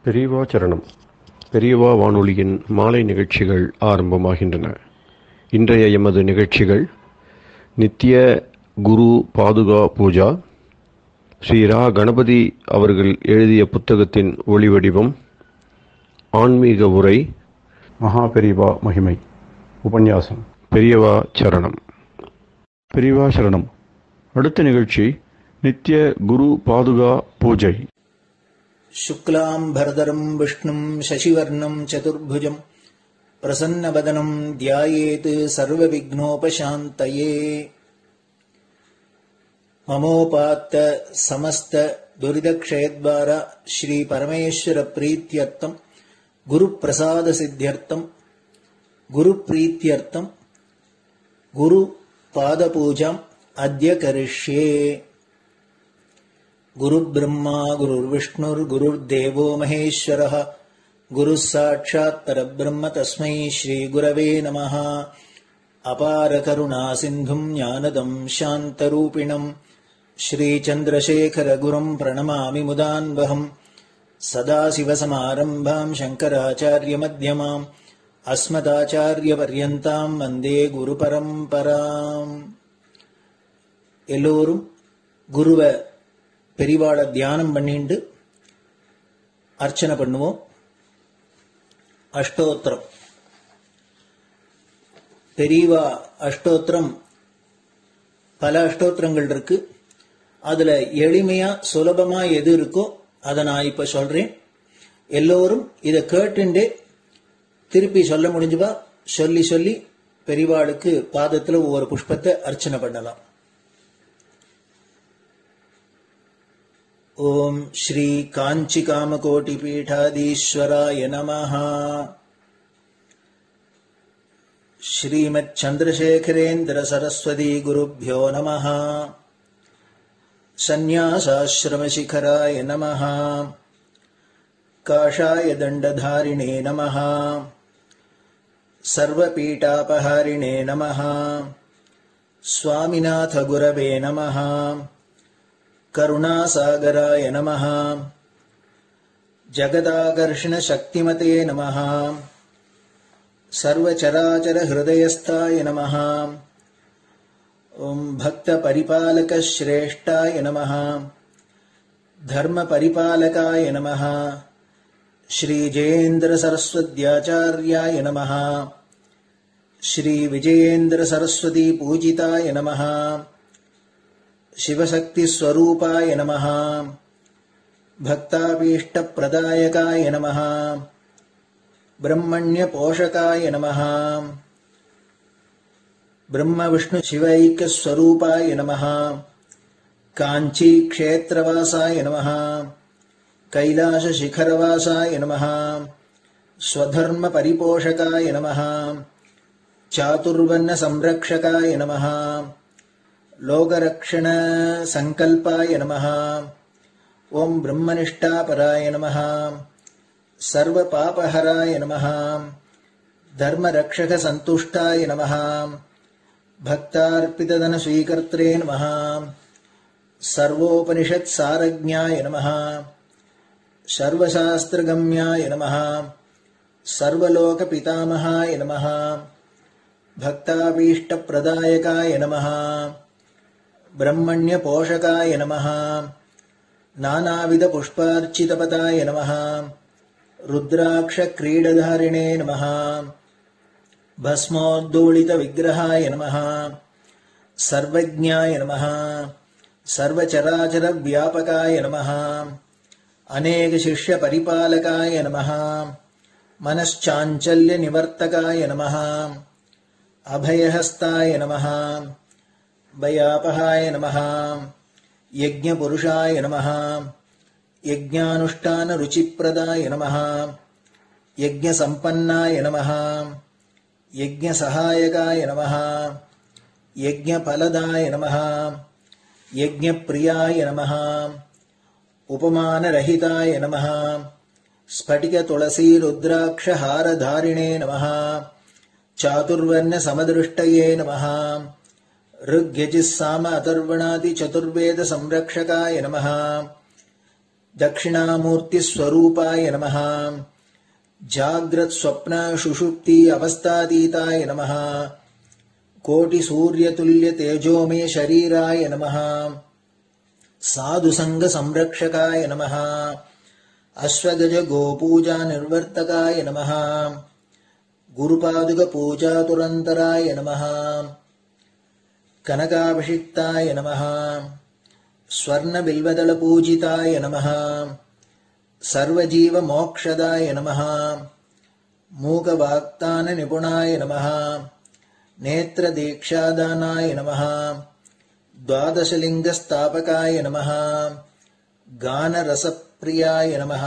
பெரியவா சரணம் பெரியவா வானொலியின் மாலை நிகழ்ச்சிகள் ஆரம்பமாகின்றன இன்றைய எமது நிகழ்ச்சிகள் நித்திய குரு பாதுகா பூஜா ஸ்ரீ ரா கணபதி அவர்கள் எழுதிய புத்தகத்தின் ஒளிவடிவம் ஆன்மீக உரை மகா பெரியவா மகிமை உபன்யாசம் பெரியவா சரணம் பெரியவா சரணம் அடுத்த நிகழ்ச்சி நித்திய குரு பாதுகா பூஜை शुक्लाम्भरधरम् विष्णुम् शशिवर्णम् चतुर्भुजम् प्रसन्नवदनम् ध्यायेत् सर्वविघ्नोपशान्तये ममोपात्त समस्त दुरिदक्षयद्वार श्रीपरमेश्वरप्रीत्यर्थम् गुरुप्रसादसिद्ध्यर्थम् गुरुप्रीत्यर्थम् गुरुपादपूजाम् अद्य करिष्ये गुरुब्रह्मा गुरुर्विष्णुर्गुरुर्देवो महेश्वरः गुरुः साक्षात् परब्रह्म तस्मै श्रीगुरवे नमः अपारकरुणासिन्धुम् ज्ञानदम् शान्तरूपिणम् श्रीचन्द्रशेखरगुरुम् प्रणमामि मुदान्वहम् सदाशिवसमारम्भाम् शङ्कराचार्यमध्यमाम् अस्मदाचार्यपर्यन्ताम् वन्दे குருபரம்பராம் எல்லோரும் குருவை பெரிவாளை தியானம் பண்ணிண்டு அர்ச்சனை பண்ணுவோம் அஷ்டோத்திரம் பெரியவா அஷ்டோத்திரம் பல அஷ்டோத்திரங்கள் இருக்கு அதுல எளிமையா சுலபமா எது இருக்கோ அதை நான் இப்ப சொல்றேன் எல்லோரும் இதை கேட்டுண்டே திருப்பி சொல்ல முடிஞ்சுபா சொல்லி சொல்லி பெரிவாளுக்கு பாதத்துல ஒவ்வொரு புஷ்பத்தை அர்ச்சனை பண்ணலாம் ॐ श्रीकाञ्चिकामकोटिपीठाधीश्वराय नमः श्रीमच्छन्द्रशेखरेन्द्रसरस्वती नमः सन्न्यासाश्रमशिखराय नमः काषाय दण्डधारिणे नमः सर्वपीठापहारिणे नमः स्वामिनाथगुरवे नमः करुणासागराय नमः जगदाकर्षणशक्तिमते नमः सर्वचराचरहृदयस्थाय नमः ॐ भक्तपरिपालकश्रेष्ठाय नमः धर्मपरिपालकाय नमः श्रीजयेन्द्रसरस्वत्याचार्याय नमः श्रीविजयेन्द्रसरस्वतीपूजिताय नमः शिवशक्तिस्वरूपाय नमः भक्ताभीष्टप्रदायकाय नमः ब्रह्मण्यपोषकाय नमः ब्रह्मविष्णुशिवैक्यस्वरूपाय नमः काञ्चीक्षेत्रवासाय नमः कैलासशिखरवासाय नमः स्वधर्मपरिपोषकाय नमः चातुर्वर्णसंरक्षकाय नमः लोकरक्षणसङ्कल्पाय नमः ॐ ब्रह्मनिष्ठापराय नमः सर्वपापहराय नमः धर्मरक्षकसन्तुष्टाय नमः भक्तार्पितधनस्वीकर्त्रे नमः सर्वोपनिषत्सारज्ञाय नमः सर्वशास्त्रगम्याय नमः सर्वलोकपितामहाय नमः भक्ताभीष्टप्रदायकाय नमः ब्रह्मण्यपोषकाय नमः नानाविधपुष्पार्चितपदाय नमः रुद्राक्षक्रीडधारिणे नमः भस्मोद्दोलितविग्रहाय नमः सर्वज्ञाय नमः सर्वचराचरव्यापकाय नमः अनेकशिष्यपरिपालकाय नमः मनश्चाञ्चल्यनिवर्तकाय नमः अभयहस्ताय नमः भयापहाय नमः यज्ञपुरुषाय नमः यज्ञानुष्ठानरुचिप्रदाय नमः यज्ञसम्पन्नाय नमः यज्ञसहायकाय नमः यज्ञफलदाय नमः यज्ञप्रियाय नमः उपमानरहिताय नमः स्फटिकतुलसीरुद्राक्षहारधारिणे नमः चातुर्वर्णसमदृष्टये नमः ऋग्यजिस्साम अथर्वणादिचतुर्वेदसंरक्षकाय नमः दक्षिणामूर्तिस्वरूपाय नमः जाग्रत्स्वप्नशुषुप्ति अवस्थातीताय नमः कोटिसूर्यतुल्यतेजोमे शरीराय नमः साधुसङ्गसंरक्षकाय नमः अश्वगजगोपूजानिर्वर्तकाय नमः गुरुपादुकपूजातुरन्तराय नमः कनकाभिषिक्ताय नमः स्वर्णबिल्वदलपूजिताय नमः सर्वजीवमोक्षदाय नमः मूकवाक्ताननिपुणाय नमः नेत्रदीक्षादानाय नमः द्वादशलिङ्गस्थापकाय नमः गानरसप्रियाय नमः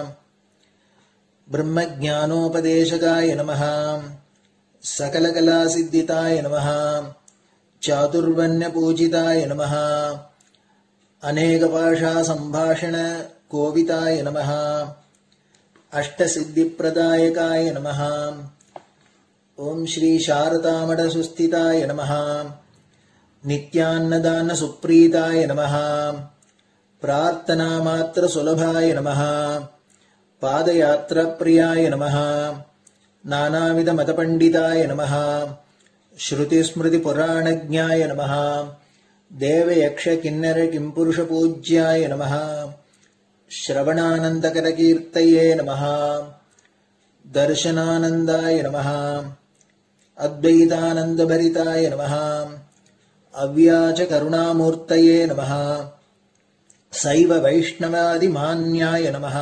ब्रह्मज्ञानोपदेशकाय नमः सकलकलासिद्धिताय नमः चातुर्वण्यपूजिताय नमः अनेकभाषासम्भाषणकोविताय नमः अष्टसिद्धिप्रदायकाय नमः ॐ श्रीशारदामठसुस्थिताय नमः नित्यान्नदानसुप्रीताय नमः प्रार्थनामात्रसुलभाय नमः पादयात्राप्रियाय नमः नानाविधमतपण्डिताय नमः श्रुतिस्मृतिपुराणज्ञाय नमः देवयक्षकिन्नरकिम्पुरुषपूज्याय नमः श्रवणानन्दकरकीर्तये नमः दर्शनानन्दाय नमः अद्वैतानन्दभरिताय नमः अव्याचकरुणामूर्तये नमः सैव वैष्णवादिमान्याय नमः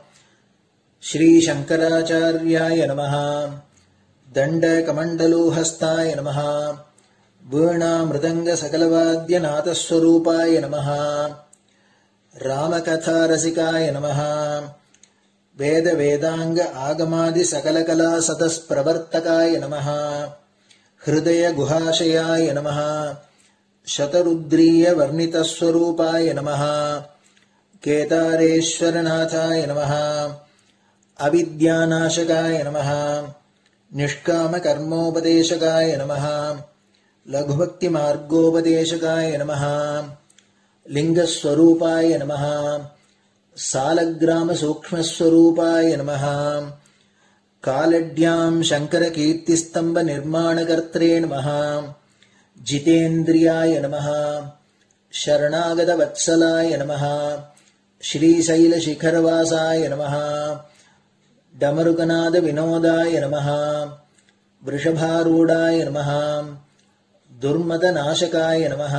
श्रीशङ्कराचार्याय नमः दण्डकमण्डलोहस्ताय नमः वीणामृदङ्गसकलवाद्यनाथस्वरूपाय नमः रामकथारसिकाय नमः वेदवेदाङ्ग आगमादिसकलकलासतस्प्रवर्तकाय नमः हृदयगुहाशयाय नमः शतरुद्रीयवर्णितस्वरूपाय नमः केदारेश्वरनाथाय नमः अविद्यानाशकाय नमः निष्कामकर्मोपदेशकाय नमः लघुभक्तिमार्गोपदेशकाय नमः लिङ्गस्वरूपाय नमः सालग्रामसूक्ष्मस्वरूपाय नमः कालड्याम् शङ्करकीर्तिस्तम्भनिर्माणकर्त्रे नमः जितेन्द्रियाय नमः शरणागतवत्सलाय नमः श्रीशैलशिखरवासाय नमः डमरुकनादविनोदाय नमः वृषभारूढाय नमः दुर्मदनाशकाय नमः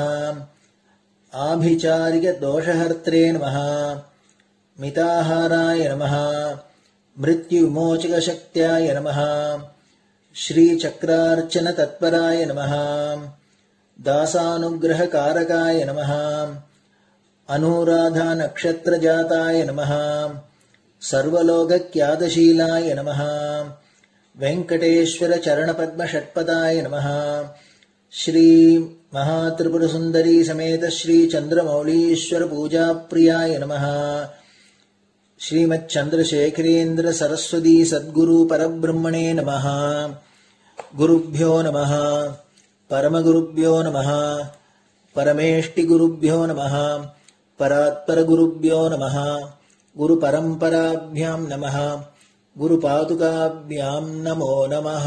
आभिचारिकदोषहर्त्रे नमः मिताहाराय नमः मृत्युविमोचकशक्त्याय नमः श्रीचक्रार्चनतत्पराय नमः दासानुग्रहकारकाय नमः अनुराधानक्षत्रजाताय नमः सर्वलोकक्यादशीलाय नमः वेङ्कटेश्वरचरणपद्मषट्पदाय नमः श्रीमहात्रिपुरसुन्दरी समेत श्रीचन्द्रमौलीश्वरपूजाप्रियाय नमः श्रीमच्चन्द्रशेखरेन्द्र सरस्वती सद्गुरु परब्रह्मणे नमः गुरुभ्यो नमः परमगुरुभ्यो नमः परमेष्टिगुरुभ्यो नमः परात्परगुरुभ्यो नमः गुरुपरम्पराभ्यां नमः குருபாதுகாபியாம் நமோ நமः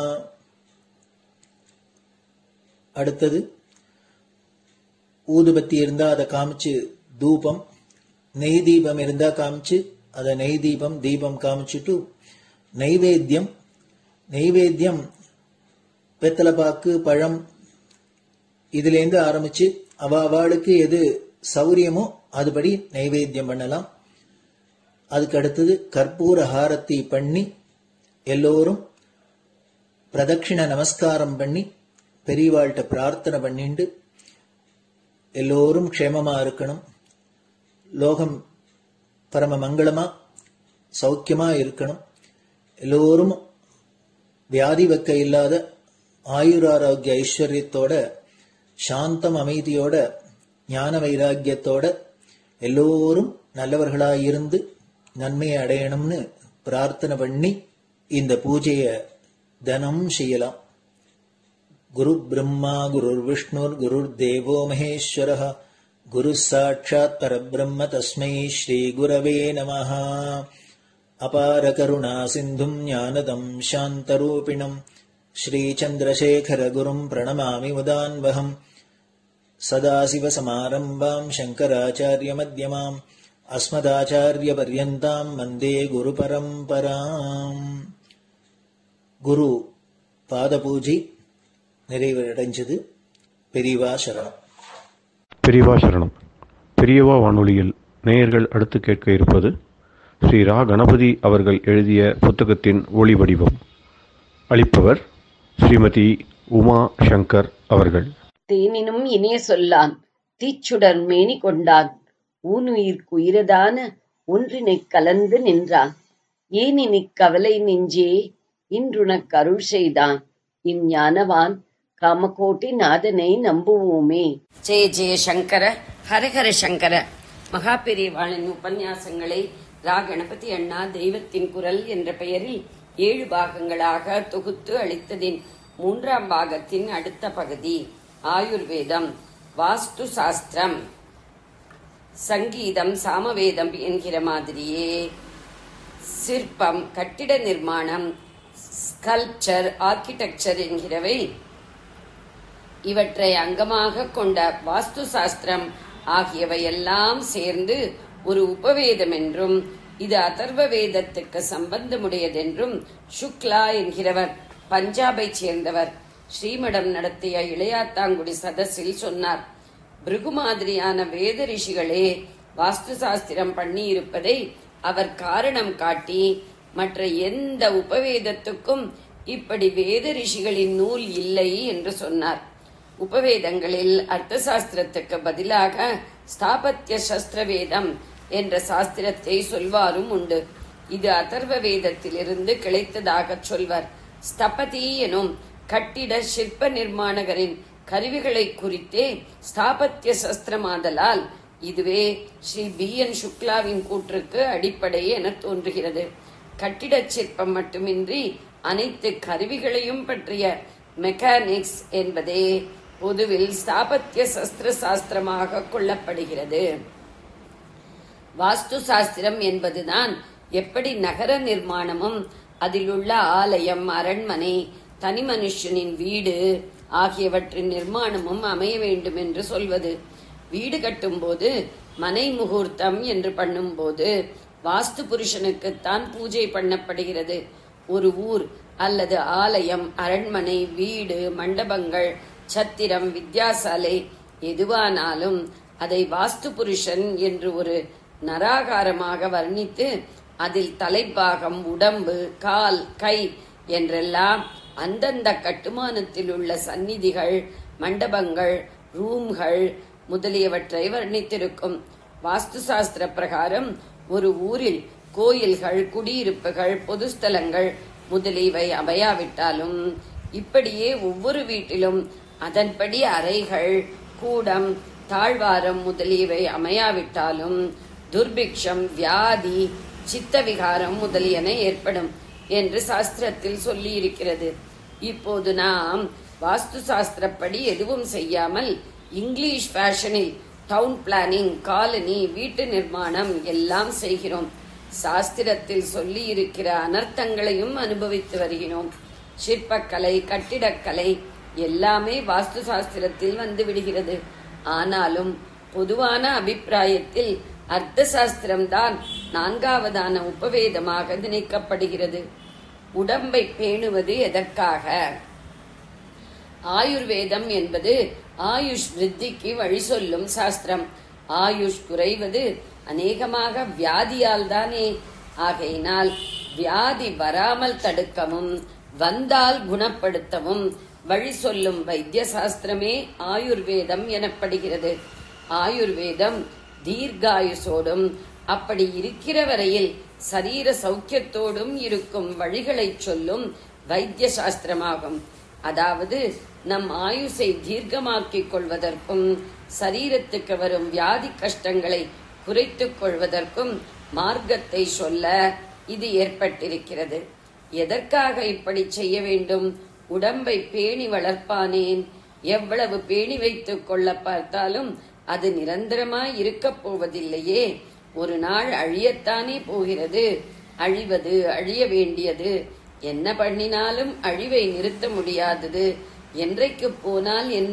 அடுத்தது ஊதுபத்தி இருந்தா அதை காமிச்சு தூபம் நெய் தீபம் இருந்தா காமிச்சு அதை நெய் தீபம் தீபம் காமிச்சுட்டு நைவேத்தியம் நைவேத்தியம் வெத்தலைப்பாக்கு பழம் இதுலேருந்து ஆரம்பிச்சு அவ அவளுக்கு எது சௌரியமோ அதுபடி நைவேத்தியம் பண்ணலாம் அதுக்கு அடுத்தது கற்பூர ஹாரத்தி பண்ணி எல்லோரும் பிரதட்சிண நமஸ்காரம் பண்ணி பெரியவாள்கிட்ட பிரார்த்தனை பண்ணிண்டு எல்லோரும் க்ஷேமமா இருக்கணும் லோகம் பரம மங்களமா சௌக்கியமா இருக்கணும் எல்லோரும் வியாதி வெக்க இல்லாத ஆயுராரோக்கிய ஐஸ்வர்யத்தோட சாந்தம் அமைதியோட ஞான வைராக்கியத்தோட எல்லோரும் நல்லவர்களாய் இருந்து நன்மையை அடையணும்னு பிரார்த்தனை பண்ணி இந்த பூஜைய தினம் செய்யலாம் குரு பிரம்மா குருர் விஷ்ணுர் குருர் தேவோ மகேஸ்வர गुरुः साक्षात् परब्रह्म तस्मै श्रीगुरवे नमः अपारकरुणासिन्धुम् ज्ञानदम् शान्तरूपिणम् श्रीचन्द्रशेखरगुरुम् प्रणमामि मुदान्वहम् सदाशिवसमारम्भाम् शङ्कराचार्यमध्यमाम् अस्मदाचार्यपर्यन्ताम् वन्दे गुरुपरम्पराम् குரு பாதபூஜை நிறைவடைஞ்சது பெரியவா சரணம் பெரியவா சரணம் பெரியவா வானொலியில் நேயர்கள் அடுத்து கேட்க இருப்பது ஸ்ரீ ரா கணபதி அவர்கள் எழுதிய புத்தகத்தின் ஒளி வடிவம் அளிப்பவர் ஸ்ரீமதி உமா சங்கர் அவர்கள் தேனினும் இனிய சொல்லான் தீச்சுடர் மேனி கொண்டான் ஊனுயிர்க்கு உயிரதான ஒன்றினைக் கலந்து நின்றான் ஏனினிக் கவலை நெஞ்சே இன்றுனக் அருள் செய்தான் இஞ்ஞானவான் காமகோட்டி நாதனை நம்புவோமே ஜெய ஜெய சங்கர ஹரஹர சங்கர மகாபெரிவாளின் உபன்யாசங்களை ரா கணபதி அண்ணா தெய்வத்தின் குரல் என்ற பெயரில் ஏழு பாகங்களாக தொகுத்து அளித்ததின் மூன்றாம் பாகத்தின் அடுத்த பகுதி ஆயுர்வேதம் வாஸ்து சாஸ்திரம் சங்கீதம் சாமவேதம் என்கிற மாதிரியே சிற்பம் கட்டிட நிர்மாணம் ஸ்கல்ப்சர் ஆர்கிடெக்சர் என்கிறவை இவற்றை அங்கமாக கொண்ட வாஸ்து சாஸ்திரம் ஆகியவையெல்லாம் சேர்ந்து ஒரு உபவேதம் என்றும் இது அதர்வ வேதத்துக்கு சம்பந்தமுடையதென்றும் சுக்லா என்கிறவர் பஞ்சாபைச் சேர்ந்தவர் ஸ்ரீமடம் நடத்திய இளையாத்தாங்குடி சதஸில் சொன்னார் பிருகு மாதிரியான வேத ரிஷிகளே வாஸ்து சாஸ்திரம் பண்ணி இருப்பதை அவர் காரணம் காட்டி மற்ற எந்த உபவேதத்துக்கும் இப்படி வேத ரிஷிகளின் நூல் இல்லை என்று சொன்னார் உபவேதங்களில் அர்த்த சாஸ்திரத்துக்கு பதிலாக ஸ்தாபத்திய சஸ்திர வேதம் என்ற சாஸ்திரத்தை சொல்வாரும் உண்டு இது அதர்வ வேதத்திலிருந்து கிளைத்ததாக சொல்வர் ஸ்தபதி எனும் கட்டிட சிற்ப நிர்மாணகரின் கருவிகளை குறித்தே ஸ்தாபத்திய சஸ்திரமாதலால் இதுவே ஸ்ரீ பி என் சுக்லாவின் கூற்றுக்கு அடிப்படை என தோன்றுகிறது கட்டிட சிற்பம் மட்டுமின்றி அனைத்து கருவிகளையும் பற்றிய மெக்கானிக்ஸ் என்பதே பொதுவில் ஸ்தாபத்திய சஸ்திர சாஸ்திரமாக கொள்ளப்படுகிறது வாஸ்து சாஸ்திரம் என்பதுதான் எப்படி நகர நிர்மாணமும் அதில் உள்ள ஆலயம் அரண்மனை தனி மனுஷனின் வீடு ஆகியவற்றின் நிர்மாணமும் அமைய வேண்டும் என்று சொல்வது வீடு கட்டும்போது மனை முகூர்த்தம் என்று பண்ணும்போது வாஸ்து புருஷனுக்குத்தான் பூஜை பண்ணப்படுகிறது ஒரு ஊர் அல்லது ஆலயம் அரண்மனை வீடு மண்டபங்கள் சத்திரம் வித்யாசாலை எதுவானாலும் அதை வாஸ்து புருஷன் என்று ஒரு நராகாரமாக வர்ணித்து அதில் தலைப்பாகம் உடம்பு கால் கை என்றெல்லாம் அந்தந்த கட்டுமானத்தில் உள்ள சந்நிதிகள் மண்டபங்கள் ரூம்கள் முதலியவற்றை வர்ணித்திருக்கும் வாஸ்து சாஸ்திர பிரகாரம் ஒரு ஊரில் கோயில்கள் குடியிருப்புகள் பொதுஸ்தலங்கள் முதலியவை அமையாவிட்டாலும் இப்படியே ஒவ்வொரு வீட்டிலும் அதன்படி அறைகள் கூடம் தாழ்வாரம் முதலியவை அமையாவிட்டாலும் துர்பிக்ஷம் வியாதி சித்த விகாரம் முதலியன ஏற்படும் என்று சாஸ்திரத்தில் சொல்லி இருக்கிறது இப்போது நாம் வாஸ்து சாஸ்திரப்படி எதுவும் செய்யாமல் இங்கிலீஷ் ஃபேஷனில் டவுன் பிளானிங் காலனி வீட்டு நிர்மாணம் எல்லாம் செய்கிறோம் சாஸ்திரத்தில் சொல்லி இருக்கிற அனர்த்தங்களையும் அனுபவித்து வருகிறோம் சிற்பக்கலை கட்டிடக்கலை எல்லாமே வாஸ்து சாஸ்திரத்தில் வந்து விடுகிறது ஆனாலும் பொதுவான அபிப்பிராயத்தில் அர்த்த சாஸ்திரம்தான் நான்காவதான உபவேதமாக நினைக்கப்படுகிறது உடம்பை பேணுவது எதற்காக ஆயுர்வேதம் என்பது ஆயுஷ் விருத்திக்கு வழி சொல்லும் சாஸ்திரம் ஆயுஷ் குறைவது அநேகமாக வியாதியால் தானே ஆகையினால் வியாதி வராமல் தடுக்கவும் வந்தால் குணப்படுத்தவும் வழி சொல்லும் வைத்திய சாஸ்திரமே ஆயுர்வேதம் எனப்படுகிறது ஆயுர்வேதம் தீர்காயுசோடும் அப்படி இருக்கிற வரையில் சரீர சௌக்கியத்தோடும் இருக்கும் வழிகளைச் சொல்லும் வைத்திய சாஸ்திரமாகும் அதாவது நம் ஆயுசை தீர்க்கமாக்கிக் கொள்வதற்கும் சரீரத்துக்கு வரும் வியாதி கஷ்டங்களை குறைத்துக் கொள்வதற்கும் மார்க்கத்தை சொல்ல இது ஏற்பட்டிருக்கிறது எதற்காக இப்படி செய்ய வேண்டும் உடம்பை பேணி வளர்ப்பானேன் எவ்வளவு பேணி வைத்துக் கொள்ள பார்த்தாலும் அது நிரந்தரமாய் இருக்கப் போவதில்லையே ஒரு நாள் அழியத்தானே போகிறது அழிவது அழிய வேண்டியது என்ன பண்ணினாலும் அழிவை நிறுத்த முடியாதது என்றைக்கு போனால் என்ன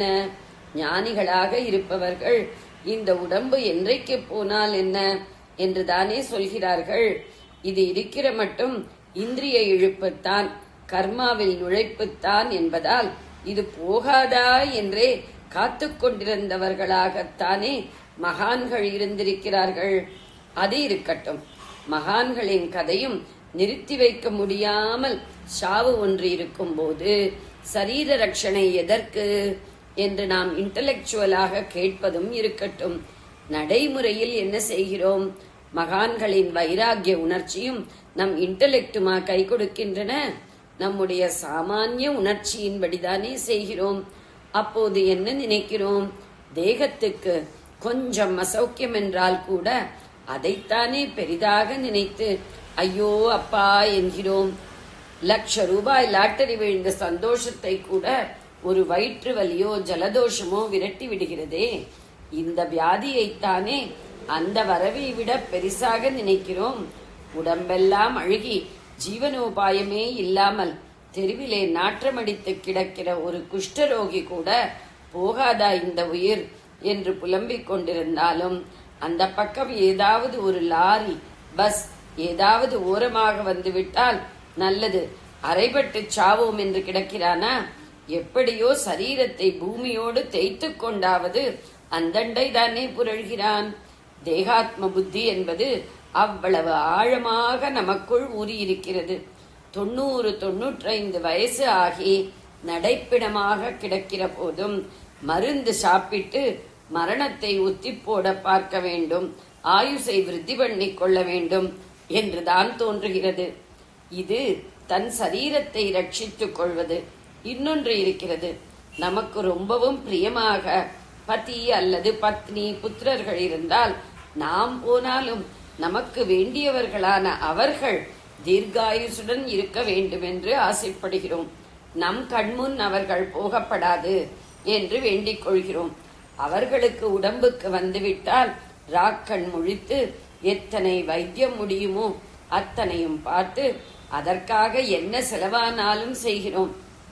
ஞானிகளாக இருப்பவர்கள் இந்த உடம்பு என்றைக்கு போனால் என்ன என்று தானே சொல்கிறார்கள் இது இருக்கிற மட்டும் இந்திரிய இழுப்புத்தான் கர்மாவில் நுழைப்புத்தான் என்பதால் இது போகாதா என்றே காத்து கொண்டிருந்தவர்களாகத்தானே மகான்கள் இருந்திருக்கிறார்கள் அது இருக்கட்டும் மகான்களின் கதையும் நிறுத்தி வைக்க முடியாமல் சாவு ஒன்று இருக்கும்போது சரீர ரட்சணை எதற்கு என்று நாம் இன்டலெக்சுவலாக கேட்பதும் இருக்கட்டும் நடைமுறையில் என்ன செய்கிறோம் மகான்களின் வைராகிய உணர்ச்சியும் நம் இன்டலெக்டுமா கை கொடுக்கின்றன நம்முடைய சாமானிய உணர்ச்சியின்படிதானே செய்கிறோம் அப்போது என்ன நினைக்கிறோம் தேகத்துக்கு கொஞ்சம் அசௌக்கியம் என்றால் கூட அதைத்தானே பெரிதாக நினைத்து ஐயோ அப்பா என்கிறோம் லட்ச ரூபாய் லாட்டரி விழுந்த சந்தோஷத்தை கூட ஒரு வயிற்று வலியோ ஜலதோஷமோ விரட்டி விடுகிறதே இந்த வியாதியைத்தானே அந்த வரவை விட பெரிசாக நினைக்கிறோம் உடம்பெல்லாம் அழுகி ஜீவனோபாயமே இல்லாமல் தெருவிலே நாற்றமடித்து கிடக்கிற ஒரு குஷ்டரோகி கூட போகாதா இந்த உயிர் என்று புலம்பிக் கொண்டிருந்தாலும் அந்த பக்கம் ஏதாவது ஒரு லாரி பஸ் ஏதாவது ஓரமாக வந்து விட்டால் நல்லது அரைபட்டு சாவோம் என்று கிடக்கிறானா எப்படியோ சரீரத்தை பூமியோடு தேய்த்து கொண்டாவது அந்தண்டை தானே புரள்கிறான் தேகாத்ம புத்தி என்பது அவ்வளவு ஆழமாக நமக்குள் ஊறியிருக்கிறது தொண்ணூறு தொன்னூற்றைந்து வயசு ஆகி நடைப்பிடமாக கிடக்கிற போதும் மருந்து சாப்பிட்டு மரணத்தை உத்தி போட பார்க்க வேண்டும் ஆயுசை விருத்தி பண்ணிக் கொள்ள வேண்டும் என்றுதான் தோன்றுகிறது இது தன் சரீரத்தை ரட்சித்துக் கொள்வது இன்னொன்று இருக்கிறது நமக்கு ரொம்பவும் பிரியமாக பதி அல்லது பத்னி புத்திரர்கள் இருந்தால் நாம் போனாலும் நமக்கு வேண்டியவர்களான அவர்கள் தீர்காயுசுடன் இருக்க வேண்டும் என்று ஆசைப்படுகிறோம் நம் கண்முன் அவர்கள் போகப்படாது என்று வேண்டிக் கொள்கிறோம் அவர்களுக்கு உடம்புக்கு வந்துவிட்டால் ராக்கண் முழித்து எத்தனை வைத்தியம் முடியுமோ அத்தனையும் பார்த்து அதற்காக என்ன செலவானாலும் செய்கிறோம்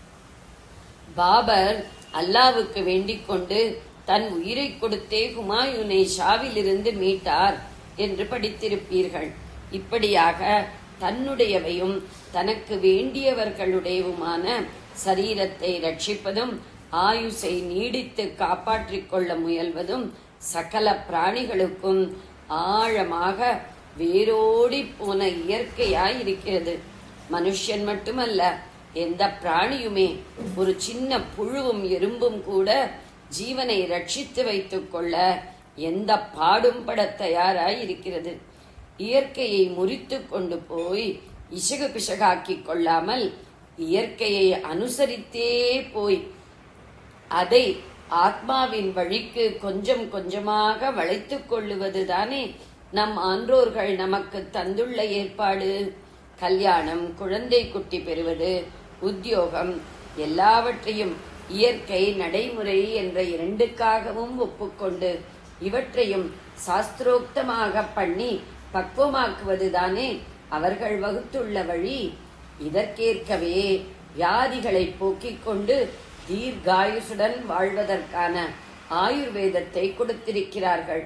பாபர் அல்லாவுக்கு வேண்டிக் கொண்டு தன் உயிரை கொடுத்தே ஹுமாயூனை ஷாவிலிருந்து மீட்டார் என்று படித்திருப்பீர்கள் இப்படியாக தன்னுடையவையும் தனக்கு வேண்டியவர்களுடையவுமான சரீரத்தை ரட்சிப்பதும் ஆயுசை நீடித்து காப்பாற்றிக் கொள்ள முயல்வதும் சகல பிராணிகளுக்கும் ஆழமாக வேரோடி போன இயற்கையாய் இருக்கிறது மனுஷன் மட்டுமல்ல எந்த பிராணியுமே ஒரு சின்ன புழுவும் எறும்பும் கூட ஜீவனை ரட்சித்து வைத்துக் கொள்ள எந்த பாடும் பட தயாராய் இருக்கிறது இயற்கையை முறித்து கொண்டு போய் இசகு பிசகாக்கிக் கொள்ளாமல் இயற்கையை அனுசரித்தே போய் அதை ஆத்மாவின் வழிக்கு கொஞ்சம் கொஞ்சமாக வளைத்துக் கொள்ளுவதுதானே நம் ஆன்றோர்கள் நமக்கு தந்துள்ள ஏற்பாடு கல்யாணம் குழந்தை குட்டி பெறுவது உத்தியோகம் எல்லாவற்றையும் இயற்கை நடைமுறை என்ற இரண்டுக்காகவும் ஒப்புக்கொண்டு இவற்றையும் சாஸ்திரோக்தமாக பண்ணி பக்குவமாக்குவதுதானே அவர்கள் வகுத்துள்ள வழி இதற்கேற்கவே வியாதிகளை போக்கிக் கொண்டு தீர்காயுசுடன் வாழ்வதற்கான ஆயுர்வேதத்தை கொடுத்திருக்கிறார்கள்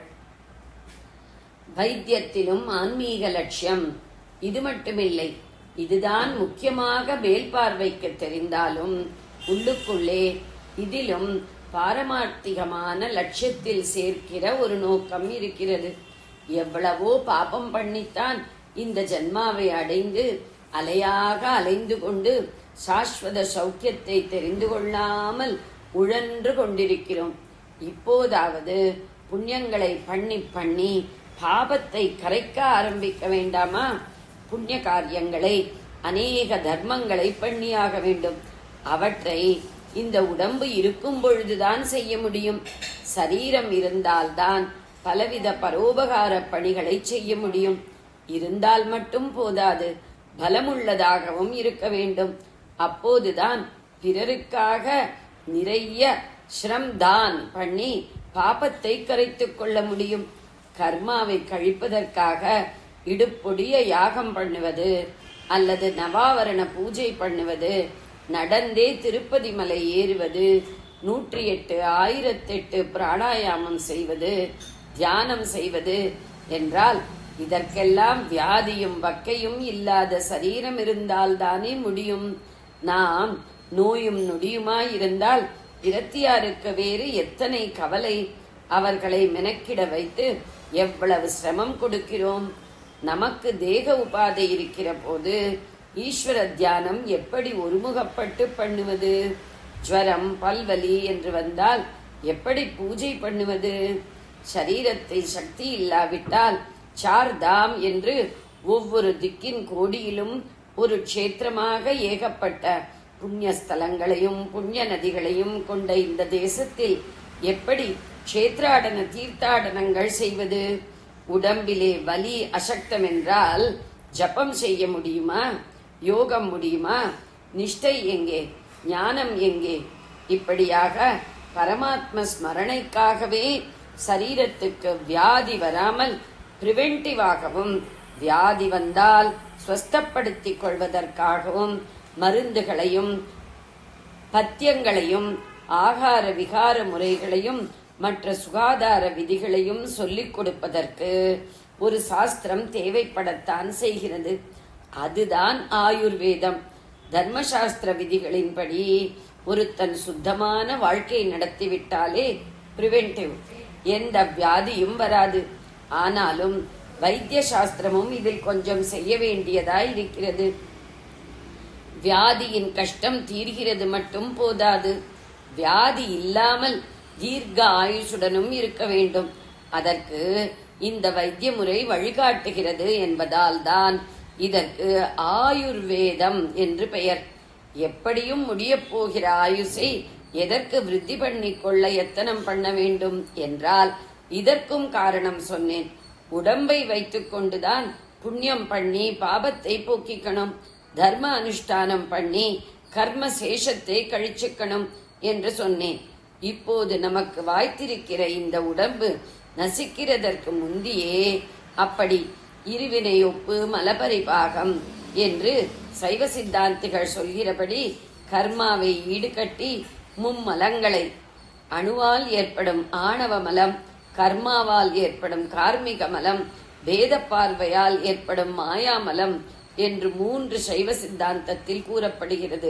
வைத்தியத்திலும் ஆன்மீக லட்சியம் இது மட்டுமில்லை இதுதான் முக்கியமாக மேல் பார்வைக்கு தெரிந்தாலும் உள்ளுக்குள்ளே இதிலும் பாரமார்த்திகமான லட்சியத்தில் சேர்க்கிற ஒரு நோக்கம் இருக்கிறது எவ்வளவோ பாபம் பண்ணித்தான் இந்த ஜன்மாவை அடைந்து அலையாக அலைந்து கொண்டு சாஸ்வத சௌக்கியத்தை தெரிந்து கொள்ளாமல் உழன்று கொண்டிருக்கிறோம் இப்போதாவது புண்ணியங்களை பண்ணி பண்ணி பாபத்தை கரைக்க ஆரம்பிக்க வேண்டாமா புண்ணிய காரியங்களை அநேக தர்மங்களை பண்ணியாக வேண்டும் அவற்றை இந்த உடம்பு இருக்கும் பொழுதுதான் செய்ய முடியும் சரீரம் இருந்தால்தான் பலவித பரோபகார பணிகளை செய்ய முடியும் இருந்தால் மட்டும் போதாது பலமுள்ளதாகவும் இருக்க வேண்டும் அப்போதுதான் பிறருக்காக நிறைய ஸ்ரம் தான் பண்ணி பாபத்தை கரைத்துக் கொள்ள முடியும் கர்மாவை கழிப்பதற்காக இடுப்பொடிய யாகம் பண்ணுவது அல்லது நவாவரண பூஜை பண்ணுவது நடந்தே திருப்பதி மலை ஏறுவது நூற்றி எட்டு ஆயிரத்தெட்டு பிராணாயாமம் செய்வது தியானம் செய்வது என்றால் இதற்கெல்லாம் வியாதியும் வக்கையும் இல்லாத சரீரம் இருந்தால் தானே முடியும் நாம் நோயும் நொடியுமாய் இருந்தால் இரத்தியாருக்கு வேறு எத்தனை கவலை அவர்களை மெனக்கிட வைத்து எவ்வளவு சிரமம் கொடுக்கிறோம் நமக்கு தேக உபாதை இருக்கிற போது ஈஸ்வர தியானம் எப்படி ஒருமுகப்பட்டு பண்ணுவது ஜுவரம் பல்வலி என்று வந்தால் எப்படி பூஜை பண்ணுவது சரீரத்தை சக்தி இல்லாவிட்டால் சார் தாம் என்று ஒவ்வொரு திக்கின் கோடியிலும் ஒரு க்ஷேத்திரமாக ஏகப்பட்ட புண்ணிய ஸ்தலங்களையும் புண்ணிய நதிகளையும் கொண்ட இந்த தேசத்தில் எப்படி க்ஷேத்ராடன தீர்த்தாடனங்கள் செய்வது உடம்பிலே வலி அசக்தம் என்றால் ஜபம் செய்ய முடியுமா யோகம் முடியுமா நிஷ்டை எங்கே ஞானம் எங்கே இப்படியாக பரமாத்ம ஸ்மரணைக்காகவே சரீரத்துக்கு வியாதி வராமல் பிரிவென்டிவாகவும் வியாதி வந்தால் ஸ்வஸ்தப்படுத்திக் கொள்வதற்காகவும் மருந்துகளையும் பத்தியங்களையும் ஆகார விகார முறைகளையும் மற்ற சுகாதார விதிகளையும் சொல்லிக் கொடுப்பதற்கு ஒரு சாஸ்திரம் தேவைப்படத்தான் செய்கிறது அதுதான் ஆயுர்வேதம் தர்மசாஸ்திர விதிகளின்படி ஒருத்தன் சுத்தமான வாழ்க்கை நடத்திவிட்டாலே பிரிவென்டிவ் எந்த வியாதியும் வராது ஆனாலும் வைத்திய சாஸ்திரமும் இதில் கொஞ்சம் செய்ய வேண்டியதாய் இருக்கிறது வியாதியின் கஷ்டம் தீர்கிறது மட்டும் போதாது வியாதி இல்லாமல் தீர்க்க ஆயுசுடனும் இருக்க வேண்டும் அதற்கு இந்த வைத்திய முறை வழிகாட்டுகிறது என்பதால் தான் இதற்கு ஆயுர்வேதம் என்று பெயர் எப்படியும் முடியப் போகிற ஆயுசை எதற்கு விருத்தி பண்ணிக் கொள்ள எத்தனம் பண்ண வேண்டும் என்றால் இதற்கும் காரணம் சொன்னேன் உடம்பை வைத்துக் கொண்டுதான் புண்ணியம் பண்ணி பாபத்தை போக்கிக்கணும் தர்ம அனுஷ்டானம் பண்ணி கர்ம சேஷத்தை கழிச்சுக்கணும் என்று சொன்னேன் இப்போது நமக்கு வாய்த்திருக்கிற இந்த உடம்பு நசிக்கிறதற்கு முந்தியே அப்படி இருவினை ஒப்பு மலபரிபாகம் என்று சைவ சித்தாந்திகள் சொல்கிறபடி கர்மாவை ஈடுகட்டி மும்மலங்களை அணுவால் ஏற்படும் ஆணவ மலம் கர்மாவால் ஏற்படும் கார்மிக மலம் வேத பார்வையால் ஏற்படும் மாயாமலம் என்று மூன்று சைவ சித்தாந்தத்தில் கூறப்படுகிறது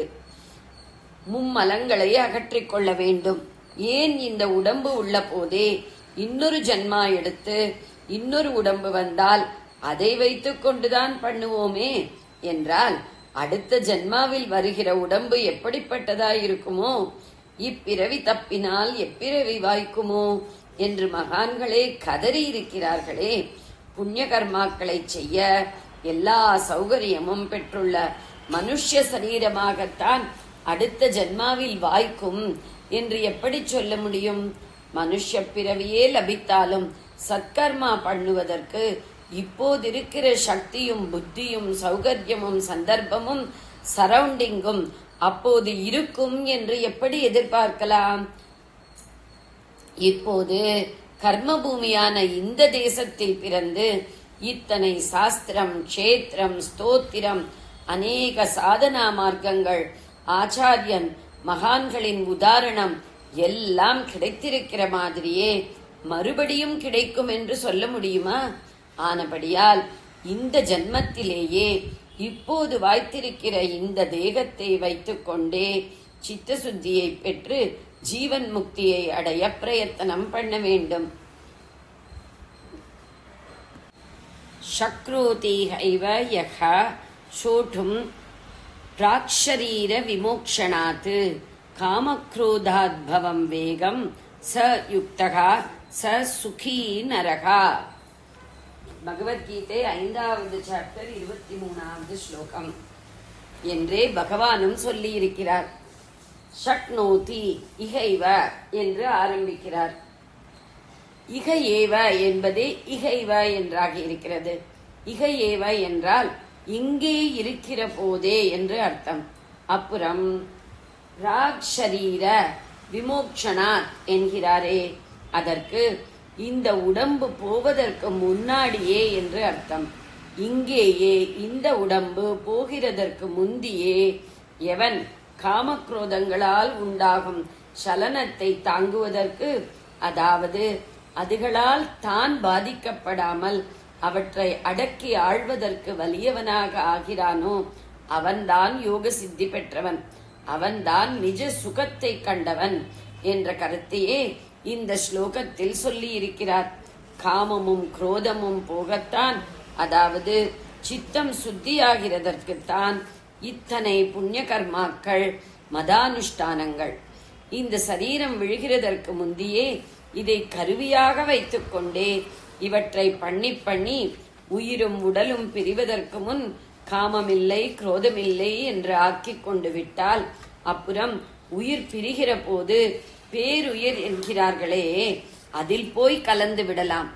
மும்மலங்களை அகற்றிக் கொள்ள வேண்டும் ஏன் இந்த உடம்பு உள்ள போதே இன்னொரு ஜன்மா எடுத்து இன்னொரு உடம்பு வந்தால் அதை வைத்துக் கொண்டுதான் பண்ணுவோமே என்றால் அடுத்த ஜன்மாவில் வருகிற உடம்பு எப்படிப்பட்டதாய் இருக்குமோ இப்பிறவி தப்பினால் எப்பிறவி வாய்க்குமோ என்று மகான்களே கதறி இருக்கிறார்களே புண்ணிய கர்மாக்களை செய்ய எல்லா சௌகரியமும் பெற்றுள்ள மனுஷ்ய சரீரமாகத்தான் அடுத்த ஜன்மாவில் வாய்க்கும் என்று எப்படி சொல்ல முடியும் மனுஷ பிறவியே லபித்தாலும் சத்கர்மா பண்ணுவதற்கு இப்போதிருக்கிற சக்தியும் புத்தியும் சௌகரியமும் சந்தர்ப்பமும் சரவுண்டிங்கும் அப்போது இருக்கும் என்று எப்படி எதிர்பார்க்கலாம் இப்போது கர்மபூமியான இந்த தேசத்தில் பிறந்து இத்தனை சாஸ்திரம் க்ஷேத்திரம் ஸ்தோத்திரம் அநேக சாதனா மார்க்கங்கள் ஆச்சாரியன் மகான்களின் உதாரணம் எல்லாம் கிடைத்திருக்கிற மாதிரியே மறுபடியும் கிடைக்கும் என்று சொல்ல முடியுமா ஆனபடியால் இந்த ஜன்மத்திலேயே இப்போது வாய்த்திருக்கிற இந்த தேகத்தை வைத்துக்கொண்டே சித்த சுத்தியை பெற்று ஜீவன் முக்தியை அடைய பிரயத்தனம் பண்ண வேண்டும் शक्नोतिहैव यः शोढुं प्राक्शरीरविमोक्षणात् कामक्रोधाद्भवं वेगं स युक्तः स सुखी नरः பகவத்கீதை ஐந்தாவது சாப்டர் இருபத்தி மூணாவது ஸ்லோகம் என்றே பகவானும் சொல்லி இருக்கிறார் ஷக்னோதி இகைவ என்று ஆரம்பிக்கிறார் இக ஏவ என்பதே இகைவ என்றாக இருக்கிறது இக ஏவ என்றால் இங்கே இருக்கிற போதே என்று அர்த்தம் அப்புறம் ராக் ஷரீர விமோக்ஷனாத் என்கிறாரே அதற்கு இந்த உடம்பு போவதற்கு முன்னாடியே என்று அர்த்தம் இங்கேயே இந்த உடம்பு போகிறதற்கு முந்தியே எவன் காமக்ரோதங்களால் உண்டாகும் சலனத்தை தாங்குவதற்கு அதாவது அதுகளால் தான் பாதிக்கப்படாமல் அவற்றை அடக்கி ஆள்வதற்கு வலியவனாக ஆகிறானோ அவன்தான் யோக சித்தி பெற்றவன் அவன்தான் நிஜ சுகத்தை கண்டவன் என்ற கருத்தையே இந்த ஸ்லோகத்தில் சொல்லி இருக்கிறார் காமமும் குரோதமும் போகத்தான் அதாவது சித்தம் சுத்தியாகிறதற்குத்தான் இத்தனை புண்ணிய கர்மாக்கள் மதானுஷ்டானங்கள் இந்த சரீரம் விழுகிறதற்கு முந்தியே இதை கருவியாக வைத்துக்கொண்டே இவற்றை பண்ணி பண்ணி உயிரும் உடலும் பிரிவதற்கு முன் காமமில்லை குரோதமில்லை என்று ஆக்கிக் கொண்டு விட்டால் அப்புறம் உயிர் பிரிகிற போது பேருயிர் என்கிறார்களே அதில் போய் கலந்து விடலாம்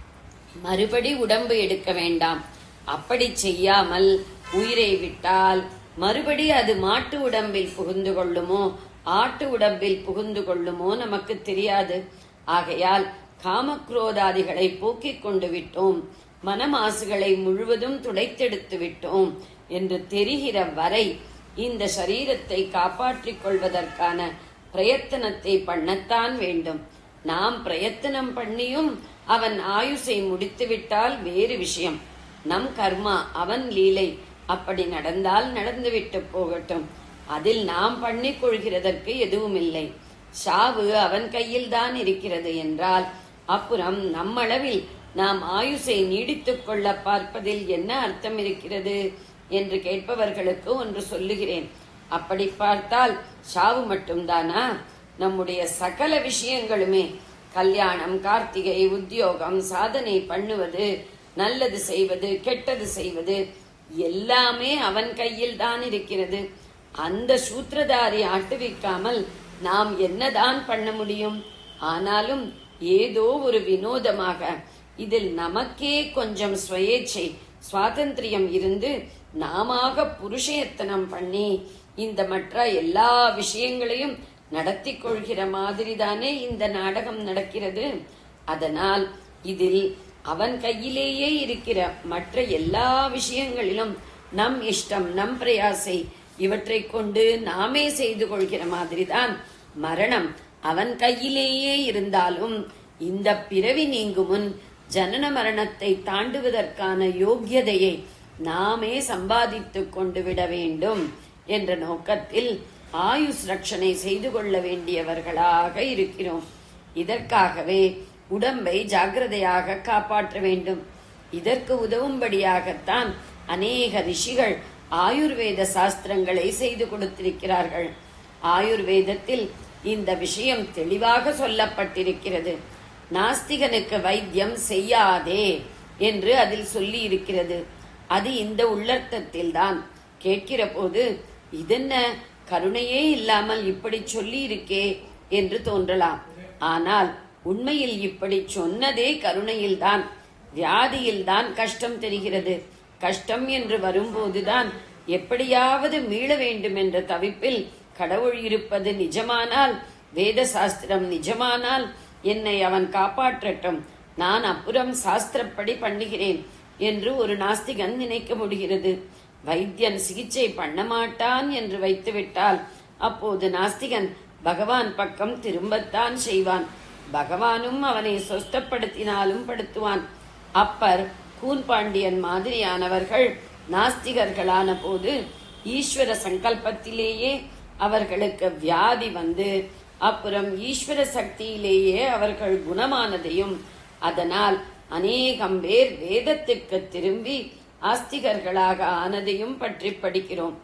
மறுபடி உடம்பு எடுக்க வேண்டாம் அப்படி செய்யாமல் உயிரை விட்டால் மறுபடி அது மாட்டு உடம்பில் புகுந்து கொள்ளுமோ ஆட்டு உடம்பில் புகுந்து கொள்ளுமோ நமக்கு தெரியாது ஆகையால் காமக்ரோதாதிகளை போக்கிக் கொண்டு விட்டோம் மனமாசுகளை முழுவதும் துடைத்தெடுத்து விட்டோம் என்று தெரிகிற வரை இந்த சரீரத்தை காப்பாற்றிக் கொள்வதற்கான பிரயத்தனத்தை பண்ணத்தான் வேண்டும் நாம் பிரயத்தனம் பண்ணியும் அவன் ஆயுசை முடித்துவிட்டால் வேறு விஷயம் நம் கர்மா அவன் லீலை அப்படி நடந்தால் நடந்துவிட்டு போகட்டும் அதில் நாம் பண்ணிக் கொள்கிறதற்கு எதுவும் இல்லை சாவு அவன் கையில் தான் இருக்கிறது என்றால் அப்புறம் நம்மளவில் நாம் ஆயுசை நீடித்துக் கொள்ள பார்ப்பதில் என்ன அர்த்தம் இருக்கிறது என்று கேட்பவர்களுக்கு ஒன்று சொல்லுகிறேன் அப்படி பார்த்தால் சாவு மட்டும்தானா நம்முடைய சகல விஷயங்களுமே கல்யாணம் கார்த்திகை உத்தியோகம் சாதனை பண்ணுவது நல்லது செய்வது கெட்டது செய்வது எல்லாமே அவன் கையில் தான் இருக்கிறது அந்த சூத்திரதாரி ஆட்டுவிக்காமல் நாம் என்னதான் பண்ண முடியும் ஆனாலும் ஏதோ ஒரு வினோதமாக இதில் நமக்கே கொஞ்சம் சுயேச்சை சுவாதந்திரியம் இருந்து நாமாக புருஷயத்தனம் பண்ணி இந்த மற்ற எல்லா விஷயங்களையும் நடத்தி கொள்கிற மாதிரி தானே இந்த நாடகம் நடக்கிறது அதனால் இதில் அவன் கையிலேயே இருக்கிற மற்ற எல்லா விஷயங்களிலும் நம் இஷ்டம் நம் பிரயாசை இவற்றை கொண்டு நாமே செய்து கொள்கிற மாதிரிதான் மரணம் அவன் கையிலேயே இருந்தாலும் இந்த பிறவி நீங்கும் முன் ஜனன மரணத்தை தாண்டுவதற்கான யோக்கியதையை நாமே சம்பாதித்துக் கொண்டு விட வேண்டும் என்ற நோக்கத்தில் ஆயுஷ் ரட்சணை செய்து கொள்ள வேண்டியவர்களாக இருக்கிறோம் இதற்காகவே உடம்பை ஜாக்கிரதையாக காப்பாற்ற வேண்டும் இதற்கு உதவும்படியாகத்தான் அநேக ரிஷிகள் ஆயுர்வேத சாஸ்திரங்களை செய்து கொடுத்திருக்கிறார்கள் ஆயுர்வேதத்தில் இந்த விஷயம் தெளிவாக சொல்லப்பட்டிருக்கிறது நாஸ்திகனுக்கு வைத்தியம் செய்யாதே என்று அதில் சொல்லி இருக்கிறது அது இந்த உள்ளர்த்தத்தில் தான் கேட்கிற போது இதென்ன கருணையே இல்லாமல் இப்படி சொல்லி இருக்கே என்று தோன்றலாம் ஆனால் உண்மையில் இப்படி சொன்னதே கருணையில்தான் வியாதியில்தான் கஷ்டம் தெரிகிறது கஷ்டம் என்று வரும்போதுதான் எப்படியாவது மீள வேண்டும் என்ற தவிப்பில் கடவுள் இருப்பது நிஜமானால் வேத சாஸ்திரம் நிஜமானால் என்னை அவன் காப்பாற்றட்டும் நான் அப்புறம் சாஸ்திரப்படி பண்ணுகிறேன் என்று ஒரு நாஸ்திகன் நினைக்க முடிகிறது வைத்தியன் சிகிச்சை பண்ண மாட்டான் என்று வைத்துவிட்டால் அப்போது நாஸ்திகன் பகவான் பக்கம் திரும்பத்தான் செய்வான் பகவானும் அவனை சொஸ்தப்படுத்தினாலும் படுத்துவான் அப்பர் கூன்பாண்டியன் மாதிரியானவர்கள் நாஸ்திகர்களான போது ஈஸ்வர சங்கல்பத்திலேயே அவர்களுக்கு வியாதி வந்து அப்புறம் ஈஸ்வர சக்தியிலேயே அவர்கள் குணமானதையும் அதனால் அநேகம் பேர் வேதத்திற்கு திரும்பி ஆஸ்திகர்களாக ஆனதையும் பற்றி படிக்கிறோம்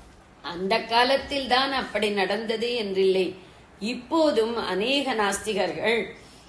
அந்த காலத்தில் தான் அப்படி நடந்தது என்றில்லை இப்போதும் அநேக நாஸ்திகர்கள்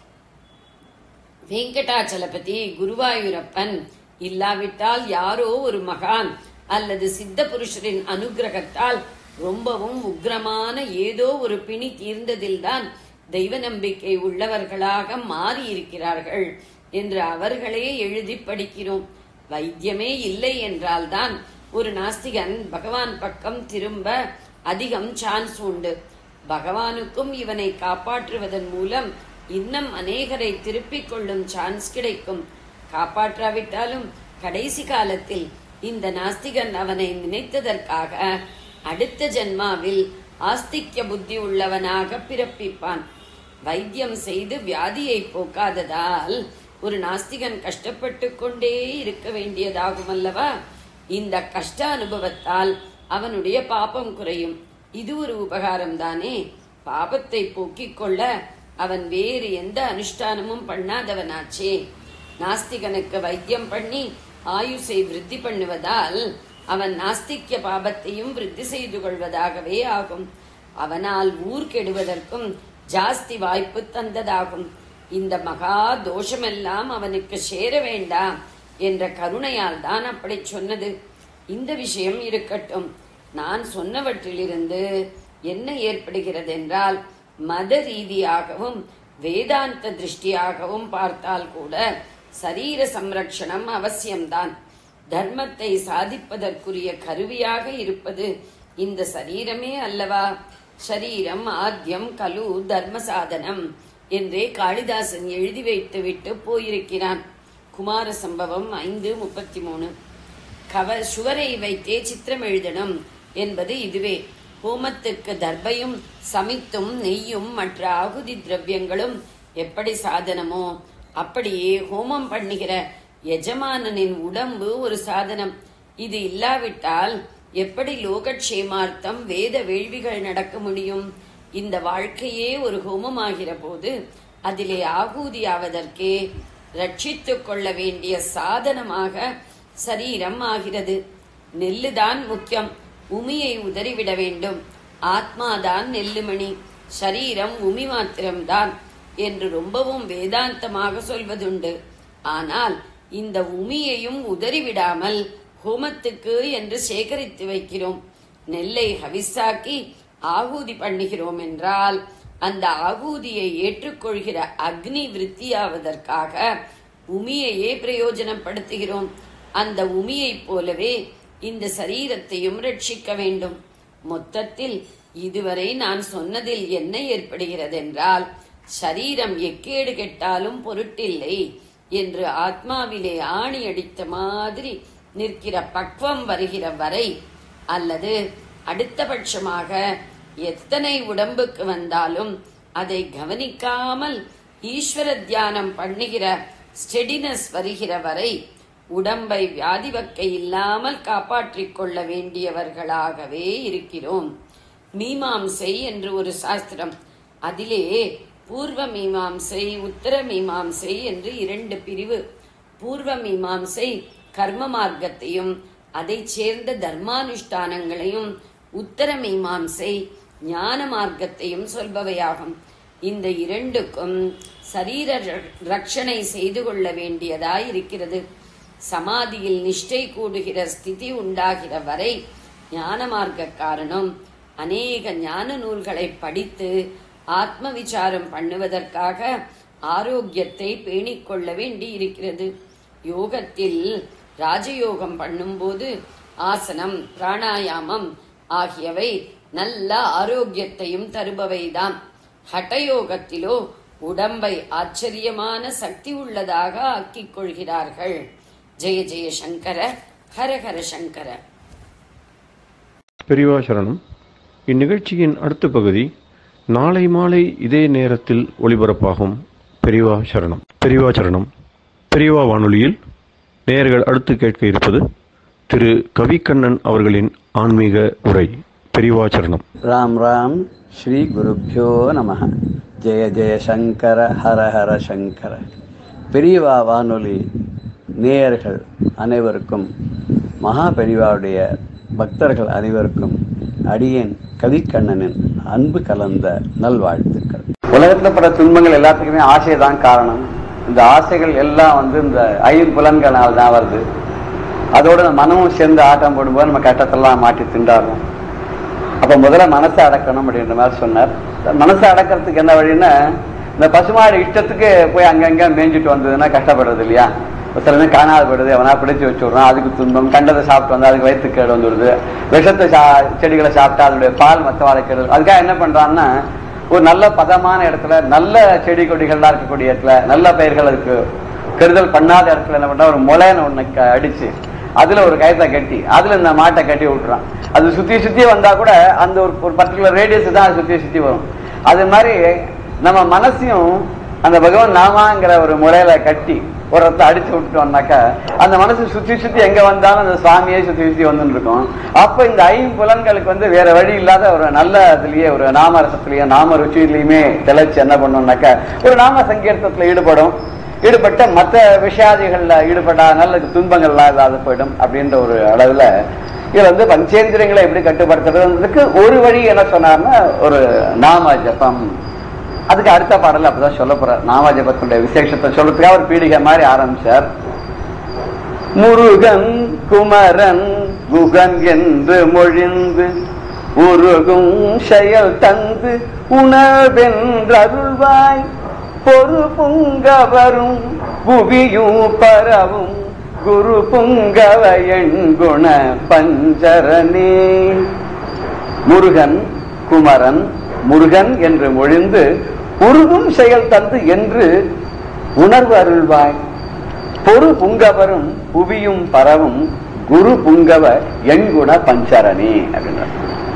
வெங்கடாச்சலபதி குருவாயூரப்பன் இல்லாவிட்டால் யாரோ ஒரு மகான் அல்லது சித்த புருஷரின் அனுகிரகத்தால் ரொம்பவும் உக்ரமான ஏதோ ஒரு பிணி தீர்ந்ததில்தான் தெய்வ நம்பிக்கை உள்ளவர்களாக மாறி இருக்கிறார்கள் என்று அவர்களே எழுதி படிக்கிறோம் வைத்தியமே இல்லை என்றால்தான் ஒரு நாஸ்திகன் பகவான் பக்கம் திரும்ப அதிகம் சான்ஸ் உண்டு பகவானுக்கும் இவனை காப்பாற்றுவதன் மூலம் இன்னும் அநேகரை திருப்பிக் கொள்ளும் சான்ஸ் கிடைக்கும் காப்பாற்றாவிட்டாலும் கடைசி காலத்தில் இந்த நாஸ்திகன் அவனை நினைத்ததற்காக அடுத்த ஜென்மாவில் ஆஸ்திக்ய புத்தி உள்ளவனாக பிறப்பிப்பான் வைத்தியம் செய்து வியாதியை போக்காததால் ஒரு நாஸ்திகன் கஷ்டப்பட்டு கொண்டே இருக்க வேண்டியதாகும் அல்லவா இந்த கஷ்ட அனுபவத்தால் அவனுடைய பாபம் குறையும் இது ஒரு உபகாரம் தானே பாபத்தை போக்கிக் கொள்ள அவன் வேறு எந்த அனுஷ்டானமும் பண்ணாதவனாச்சே நாஸ்திகனுக்கு வைத்தியம் பண்ணி ஆயுசை விருத்தி பண்ணுவதால் அவன் நாஸ்திக்ய பாபத்தையும் விருத்தி செய்து கொள்வதாகவே ஆகும் அவனால் ஊர் கெடுவதற்கும் ஜாஸ்தி வாய்ப்பு தந்ததாகும் இந்த மகா தோஷமெல்லாம் அவனுக்கு சேர வேண்டாம் என்ற கருணையால் தான் அப்படி சொன்னது இந்த விஷயம் இருக்கட்டும் நான் சொன்னவற்றிலிருந்து என்ன ஏற்படுகிறது என்றால் மத ரீதியாகவும் வேதாந்த திருஷ்டியாகவும் பார்த்தால் கூட சரீர சம்ரக்ஷணம் அவசியம்தான் தர்மத்தை சாதிப்பதற்குரிய கருவியாக இருப்பது இந்த சரீரமே அல்லவா சரீரம் ஆத்யம் கலு தர்ம சாதனம் என்றே காளிதாசன் எழுதி வைத்துவிட்டு போயிருக்கிறான் குமார சம்பவம் ஐந்து முப்பத்தி மூணு கவ சுவரை வைத்தே சித்திரம் எழுதணும் என்பது இதுவே ஹோமத்துக்கு தர்பையும் சமித்தும் நெய்யும் மற்ற ஆகுதி திரவியங்களும் எப்படி சாதனமோ அப்படியே ஹோமம் பண்ணுகிற எஜமானனின் உடம்பு ஒரு சாதனம் இது இல்லாவிட்டால் எப்படி லோகக்ஷேமார்த்தம் வேத வேள்விகள் நடக்க முடியும் இந்த வாழ்க்கையே ஒரு ஹோமமாகிற போது அதிலே ஆகூதியாவதற்கே ரட்சித்துக் கொள்ள வேண்டிய சாதனமாக சரீரம் ஆகிறது நெல்லுதான் முக்கியம் உமியை உதறிவிட வேண்டும் ஆத்மாதான் நெல்லுமணி சரீரம் உமி மாத்திரம்தான் என்று ரொம்பவும் வேதாந்தமாக சொல்வதுண்டு ஆனால் இந்த உமியையும் உதறிவிடாமல் ஹோமத்துக்கு என்று சேகரித்து வைக்கிறோம் நெல்லை ஹவிசாக்கி ஆகூதி பண்ணுகிறோம் என்றால் அந்த ஆகூதியை ஏற்றுக்கொள்கிற அக்னி விருத்தியாவதற்காக உமியையே பிரயோஜனப்படுத்துகிறோம் அந்த உமியைப் போலவே இந்த சரீரத்தையும் ரட்சிக்க வேண்டும் மொத்தத்தில் இதுவரை நான் சொன்னதில் என்ன ஏற்படுகிறது என்றால் சரீரம் எக்கேடு கெட்டாலும் பொருட்டில்லை என்று ஆத்மாவிலே ஆணி அடித்த மாதிரி நிற்கிற பக்வம் வருகிற வரை அல்லது அடுத்தபட்சமாக எத்தனை உடம்புக்கு வந்தாலும் அதை கவனிக்காமல் ஈஸ்வர தியானம் பண்ணுகிற ஸ்டெடினஸ் வருகிற வரை உடம்பை வியாதிவக்கை இல்லாமல் காப்பாற்றிக் கொள்ள வேண்டியவர்களாகவே இருக்கிறோம் மீமாம்சை என்று ஒரு சாஸ்திரம் அதிலே பூர்வ மீமாம்சை உத்தர மீமாம்சை என்று இரண்டு பிரிவு பூர்வ மீமாம்சை கர்ம மார்க்கத்தையும் அதைச் சேர்ந்த தர்மானுஷ்டானங்களையும் உத்தர மீமாம்சை ஞான மார்க்கத்தையும் சொல்பவையாகும் இந்த இரண்டுக்கும் சரீர ர- ரட்சணை செய்து கொள்ள வேண்டியதாய் இருக்கிறது சமாதியில் நிஷ்டை கூடுகிற ஸ்திதி உண்டாகிற வரை ஞான மார்க்கக்காரனும் அநேக ஞான நூல்களை படித்து ஆத்ம விசாரம் பண்ணுவதற்காக ஆரோக்கியத்தை பேணிக் கொள்ள வேண்டி இருக்கிறது யோகத்தில் ராஜயோகம் பண்ணும்போது ஆசனம் பிராணாயாமம் ஆகியவை நல்ல ஆரோக்கியத்தையும் தருபவைதாம் ஹட்டயோகத்திலோ உடம்பை ஆச்சரியமான சக்தி உள்ளதாக ஆக்கிக் கொள்கிறார்கள் ஜெய ஜெய சங்கர ஹர ஹர சங்கர பெரியவா சரணம் இந்நிகழ்ச்சியின் அடுத்த பகுதி நாளை மாலை இதே நேரத்தில் ஒளிபரப்பாகும் பெரியவா சரணம் பெரியவா சரணம் பெரியவா வானொலியில் நேயர்கள் அடுத்து கேட்க இருப்பது திரு கவிக்கண்ணன் அவர்களின் ஆன்மீக உரை பெரியவா சரணம் ராம் ராம் ஸ்ரீ குருப்பியோ நம ஜெய ஜெய சங்கர ஹர ஹர சங்கர பெரியவா வானொலி நேயர்கள் அனைவருக்கும் மகா பெரியவாவுடைய பக்தர்கள் அனைவருக்கும் அடியேன் கவிக்கண்ணனின் அன்பு கலந்த நல்வாழ்த்துக்கள் உலகத்தில் பட துன்பங்கள் எல்லாத்துக்குமே ஆசை தான் காரணம் இந்த ஆசைகள் எல்லாம் வந்து இந்த ஐம்புலன்களால் தான் வருது அதோட இந்த மனமும் சேர்ந்து ஆட்டம் போடும்போது நம்ம கட்டத்தெல்லாம் மாட்டி திண்டாடுறோம் அப்ப முதல்ல மனசை அடக்கணும் அப்படின்ற மாதிரி சொன்னார் மனசை அடக்கிறதுக்கு என்ன வழின்னா இந்த பசுமாடு இஷ்டத்துக்கு போய் அங்கங்க மேய்ஞ்சிட்டு வந்ததுன்னா கஷ்டப்படுறது இல்லையா இப்ப சில நேரம் காணாது போயிடுது எவனா பிடிச்சி வச்சு விடுறான் அதுக்கு துன்பம் கண்டதை சாப்பிட்டு வந்தா அதுக்கு வயிற்றுக்கு கேடு வந்துடுது விஷத்தை சா செடிகளை சாப்பிட்டா அதனுடைய பால் மற்ற வாழ்க்கை அதுக்காக என்ன பண்றான்னா ஒரு நல்ல பதமான இடத்துல நல்ல செடி கொடிகள்லாம் இருக்கக்கூடிய இடத்துல நல்ல பயிர்கள் இருக்கு கெடுதல் பண்ணாத இடத்துல என்ன பண்ணா ஒரு முளைன்னு ஒண்ணு க- அடிச்சு அதுல ஒரு கயத்தை கட்டி அதுல இந்த மாட்டை கட்டி விட்டுறான் அது சுத்தி சுத்தி வந்தா கூட அந்த ஒரு ஒரு பர்டிகுலர் ரேடியஸ் தான் அது சுத்தி சுத்தி வரும் அது மாதிரி நம்ம மனசையும் அந்த பகவான் நாமாங்கிற ஒரு முறையில கட்டி ஒரு இடத்துல அடிச்சு விட்டுட்டோம்னாக்கா அந்த மனசு சுத்தி சுத்தி எங்க வந்தாலும் அந்த சுவாமியே சுத்தி சுத்தி வந்துட்டு இருக்கும் அப்ப இந்த ஐம்புலன்களுக்கு வந்து வேற வழி இல்லாத ஒரு நல்ல இதுலயே ஒரு நாம ரசத்திலயே நாம ருச்சியிலயுமே திளைச்சு என்ன பண்ணோம்னாக்கா ஒரு நாம சங்கீர்த்தத்துல ஈடுபடும் ஈடுபட்ட மற்ற விஷயாதிகள்ல ஈடுபட்டா நல்ல துன்பங்கள்லாம் இல்லாத போயிடும் அப்படின்ற ஒரு அளவுல இதுல வந்து பஞ்சேந்திரியங்களை எப்படி கட்டுப்படுத்துறதுக்கு ஒரு வழி என்ன சொன்னார்னா ஒரு நாம ஜபம் அதுக்கு அடுத்த பாடல் அப்பதான் சொல்ல போறார் நாம ஜபத்தினுடைய விசேஷத்தை சொல்றதுக்காக ஒரு பீடிகை மாதிரி ஆரம்பிச்சார் முருகன் குமரன் குகன் என்று மொழிந்து உருகும் செயல் தந்து உணவென்றருள்வாய் பொறு புங்கவரும் புவியும் பரவும் குரு புங்கவ எண்குண பஞ்சரனே முருகன் குமரன் முருகன் என்று மொழிந்து உருகும் செயல் தந்து என்று உணர்வு அருள்வாய் பொறு புங்கவரும் புவியும் பரவும் குரு புங்கவ எண்குண பஞ்சரணி அப்படின்றார்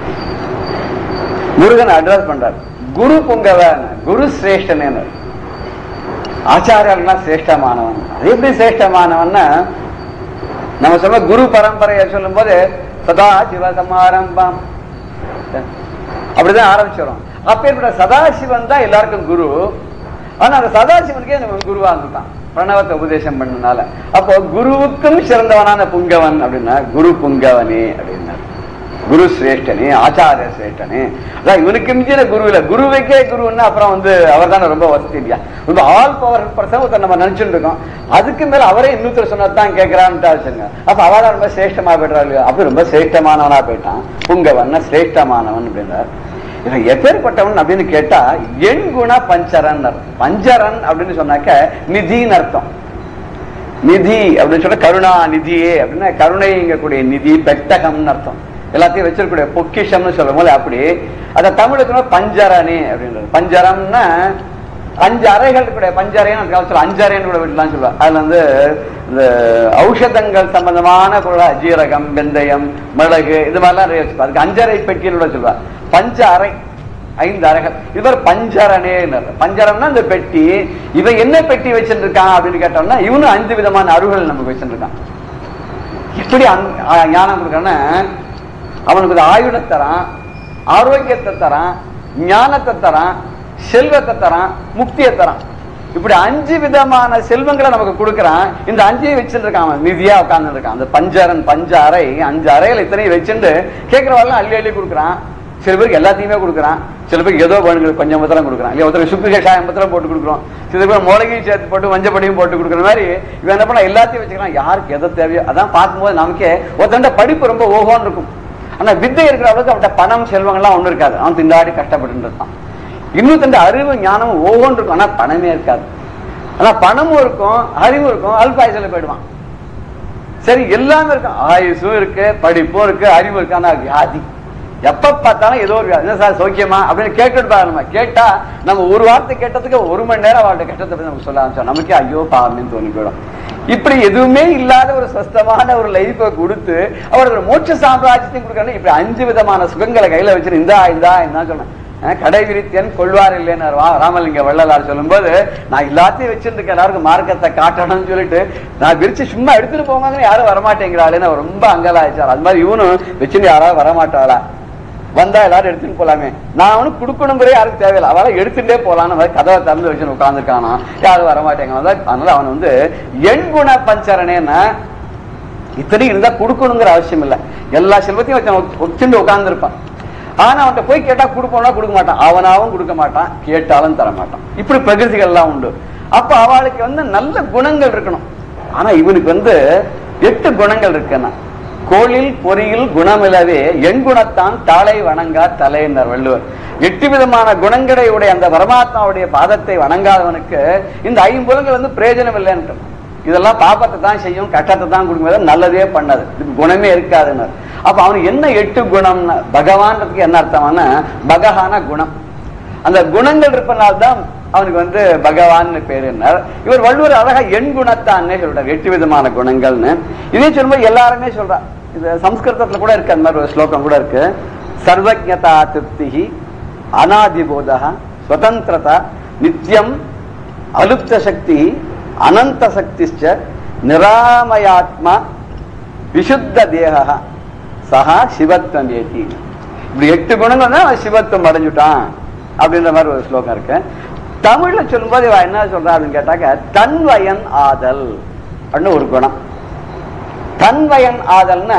முருகன் அட்ரஸ் பண்றார் குரு புங்கவ குரு சிரேஷ்டன் ஆச்சாரியர்கள்லாம் சிரேஷ்டமானவன் அது எப்படி சிரேஷ்டமானவன்னா நம்ம சொல்ல குரு பரம்பரையை சொல்லும் போது சதா சிவ சமாரம்பம் அப்படிதான் ஆரம்பிச்சிடும் அப்பேற்பட்ட சதாசிவன் தான் எல்லாருக்கும் குரு ஆனா அந்த சதாசிவனுக்கே நம்ம குருவா இருந்துட்டான் பிரணவத்தை உபதேசம் பண்ணனால அப்போ குருவுக்கும் சிறந்தவனான புங்கவன் அப்படின்னா குரு புங்கவனே அப்படின்னா குரு சிரேஷ்டனே ஆச்சாரிய சிரேஷ்டனே அதான் இவனுக்கு மிஞ்சின குரு இல்ல குருவுக்கே குருன்னா அப்புறம் வந்து அவர் தானே ரொம்ப வசதி இல்லையா ரொம்ப ஆல் பவர் பர்சன் ஒருத்தர் நம்ம நினைச்சுட்டு இருக்கோம் அதுக்கு மேல அவரே இன்னொருத்தர் சொன்னதான் கேட்கிறான்ட்டு வச்சுங்க அப்ப அவதான் ரொம்ப சிரேஷ்டமா போயிடுறா இல்லையா அப்படி ரொம்ப சிரேஷ்டமானவனா போயிட்டான் புங்கவன் சிரேஷ்டமானவன் அப்படின்றார் இவன் எப்பேற்பட்டவன் அப்படின்னு கேட்டா எண் குண பஞ்சரன் அர்த்தம். பஞ்சரன் அப்படின்னு சொன்னாக்க நிதின்னு அர்த்தம் நிதி அப்படின்னு சொன்னா கருணா நிதியே அப்படின்னா கருணைங்கக்கூடிய நிதி பெட்டகம்னு அர்த்தம் எல்லாத்தையும் வச்சிருக்கக்கூடிய பொக்கிஷம்னு சொல்லும் போது அப்படி அத தமிழுக்கு பஞ்சரணி அப்படின்றது பஞ்சரம்னா அஞ்சு அறைகள் இருக்கக்கூடிய பஞ்சரைன்னு அதுக்காக சொல்ல அஞ்சரைன்னு கூட விடலாம் சொல்லுவாங்க அதுல வந்து இந்த ஔஷதங்கள் சம்பந்தமான பொருள் ஜீரகம் வெந்தயம் மிளகு இது மாதிரிலாம் நிறைய வச்சுப்பா அதுக்கு அஞ்சரை பெட்டின்னு கூட சொல்லுவா பஞ்ச அறை ஐந்து அறைகள் இவர் பஞ்சரனே பஞ்சரம்னா இந்த பெட்டி இவன் என்ன பெட்டி வச்சுட்டு இருக்கான் அப்படின்னு கேட்டோம்னா இவனும் அஞ்சு விதமான அருள்கள் நமக்கு வச்சுட்டு இருக்கான் எப்படி அந்- ஆ, ஞானம் கொடுக்கறன்னா அவனுக்கு ஒரு ஆயுதத்தை தரான் ஆரோக்கியத்தை தரான் ஞானத்தை தரான் செல்வத்தை தரான் முக்தியை தரான் இப்படி அஞ்சு விதமான செல்வங்களை நமக்கு கொடுக்கறான் இந்த அஞ்சையும் வச்சுட்டு இருக்கான் அவன் நிதியா உட்கார்ந்து இருக்கான் அந்த பஞ்சரன் பஞ்ச அறை அஞ்சு அறைகள் இத்தனையும் வச்சுட்டு கேட்கிறவெல்லாம் அள்ளி அள்ளி கொடுக்குறான் சில பேருக்கு எல்லாத்தையுமே கொடுக்குறான் சில பேருக்கு ஏதோ வேணுங்க கொஞ்சம் பத்திரம் கொடுக்குறான் இல்லையா ஒருத்தர் சுக்கு கஷாயம் பத்திரம் போட்டு கொடுக்குறோம் சில பேர் மிளகையும் சேர்த்து போட்டு மஞ்சப்படியும் போட்டு கொடுக்குற மாதிரி இவன் என்ன பண்ணா எல்லாத்தையும் வச்சுக்கிறான் யாருக்கு எதை தேவையோ அதான் பார்க்கும்போது நமக்கே ஒருத்தண்ட படிப்பு ரொம்ப ஓஹோன்னு இருக்கும் ஆனா வித்தை இருக்கிற அளவுக்கு அவன்கிட்ட பணம் செல்வங்கள்லாம் ஒண்ணும் இருக்காது அவன் திண்டாடி கஷ்டப்பட்டு இருப்பான் இன்னொருத்தண்ட அறிவு ஞானம் ஓஹோன்னு இருக்கும் ஆனா பணமே இருக்காது ஆனா பணமும் இருக்கும் அறிவும் இருக்கும் அல்பாயுசில போயிடுவான் சரி எல்லாமே இருக்கும் ஆயுசும் இருக்கு படிப்பும் இருக்கு அறிவும் இருக்கு ஆனா வியாதி எப்ப பார்த்தாலும் ஏதோ ஒரு வியாதி என்ன சார் சௌக்கியமா அப்படின்னு கேட்டுட்டு பாரு நம்ம கேட்டா நம்ம ஒரு வார்த்தை கேட்டதுக்கு ஒரு மணி நேரம் அவள்கிட்ட கஷ்டத்தை பத்தி நமக்கு சொல்ல ஆரம்பிச்சோம் நமக்கே ஐயோ பாவம்னு தோணி போயிடும் இப்படி எதுவுமே இல்லாத ஒரு ஸ்வஸ்தமான ஒரு லைஃபை கொடுத்து அவருக்கு ஒரு மோட்ச சாம்ராஜ்யத்தையும் கொடுக்கணும் இப்படி அஞ்சு விதமான சுகங்களை கையில வச்சிரு இந்தா இந்தா என்ன சொன்னேன் அஹ் கடை விரித்தேன் கொள்வார் இல்லைன்னு வா- ராமலிங்க வள்ளலார் சொல்லும்போது நான் எல்லாத்தையும் வச்சிருந்துக்க எல்லாருக்கும் மார்க்கத்தை காட்டணும்னு சொல்லிட்டு நான் விரிச்சு சும்மா எடுத்துட்டு போவாங்கன்னு யாரும் வரமாட்டேங்கிறாளேன்னு அவர் ரொம்ப அங்கலாயிச்சார் அது மாதிரி இவனும் வச்சுட்டு யாராவது வரமாட்டாளா வந்தா எல்லாரும் எடுத்துட்டு போலாமே நான் அவனுக்கு கொடுக்கணுங்கிற யாருக்கும் தேவையில்லை அவளை எடுத்துட்டே போலான்னு மாதிரி கதவை திறந்து வச்சு உட்காந்துருக்கானா யாரும் வரமாட்டேங்க அதனால அவன் வந்து எண் குண பஞ்சரணேன்னா இத்தனையும் இருந்தா கொடுக்கணுங்கிற அவசியம் இல்லை எல்லா செல்வத்தையும் வச்சு வச்சுட்டு உட்கார்ந்துருப்பான் ஆனா அவன்கிட்ட போய் கேட்டா கொடுப்போம்னா கொடுக்க மாட்டான் அவனாவும் கொடுக்க மாட்டான் கேட்டாலும் தர மாட்டான் இப்படி பிரகிருதிகள் எல்லாம் உண்டு அப்ப அவளுக்கு வந்து நல்ல குணங்கள் இருக்கணும் ஆனா இவனுக்கு வந்து எட்டு குணங்கள் இருக்குன்னா கோளில் பொறியில் குணமிலவே எண் குணத்தான் தாளை வணங்கா தலையினர் வள்ளுவர் எட்டு விதமான குணங்களை உடைய அந்த பரமாத்மாவுடைய பாதத்தை வணங்காதவனுக்கு இந்த ஐம்புலங்கள் வந்து பிரயோஜனம் இல்லைன்ட்டு இதெல்லாம் பாப்பத்தை தான் செய்யும் கஷ்டத்தை தான் கொடுக்கும் நல்லதே பண்ணாது இதுக்கு குணமே இருக்காதுன்னு அப்ப அவனுக்கு என்ன எட்டு குணம்னு பகவான்றதுக்கு என்ன அர்த்தம்னா பகவான குணம் அந்த குணங்கள் இருப்பனால்தான் அவனுக்கு வந்து பகவான் பேருன்னார் இவர் வள்ளுவர் அழகா எண் குணத்தான்னே சொல்றார் எட்டு விதமான குணங்கள்னு இதே சொல்லும்போது எல்லாருமே சொல்றா இது சம்ஸ்கிருதத்துல கூட இருக்கு அந்த மாதிரி ஒரு ஸ்லோகம் கூட இருக்கு சர்வஜதா திருப்திகி அனாதிபோதா ஸ்வதந்திரதா நித்தியம் அலுப்த சக்தி அனந்த சக்திச்ச நிராமயாத்மா விசுத்த தேக சகா சிவத்வம் ஏத்தி இப்படி எட்டு குணங்கள் தான் அவன் சிவத்துவம் அடைஞ்சுட்டான் அப்படின்ற மாதிரி ஒரு ஸ்லோகம் இருக்கு தமிழ்ல சொல்லும்போது இவன் என்ன சொல்றா அப்படின்னு கேட்டாக்க தன்வயன் ஆதல் அப்படின்னு ஒரு குணம் தன்வயன் ஆதல்னா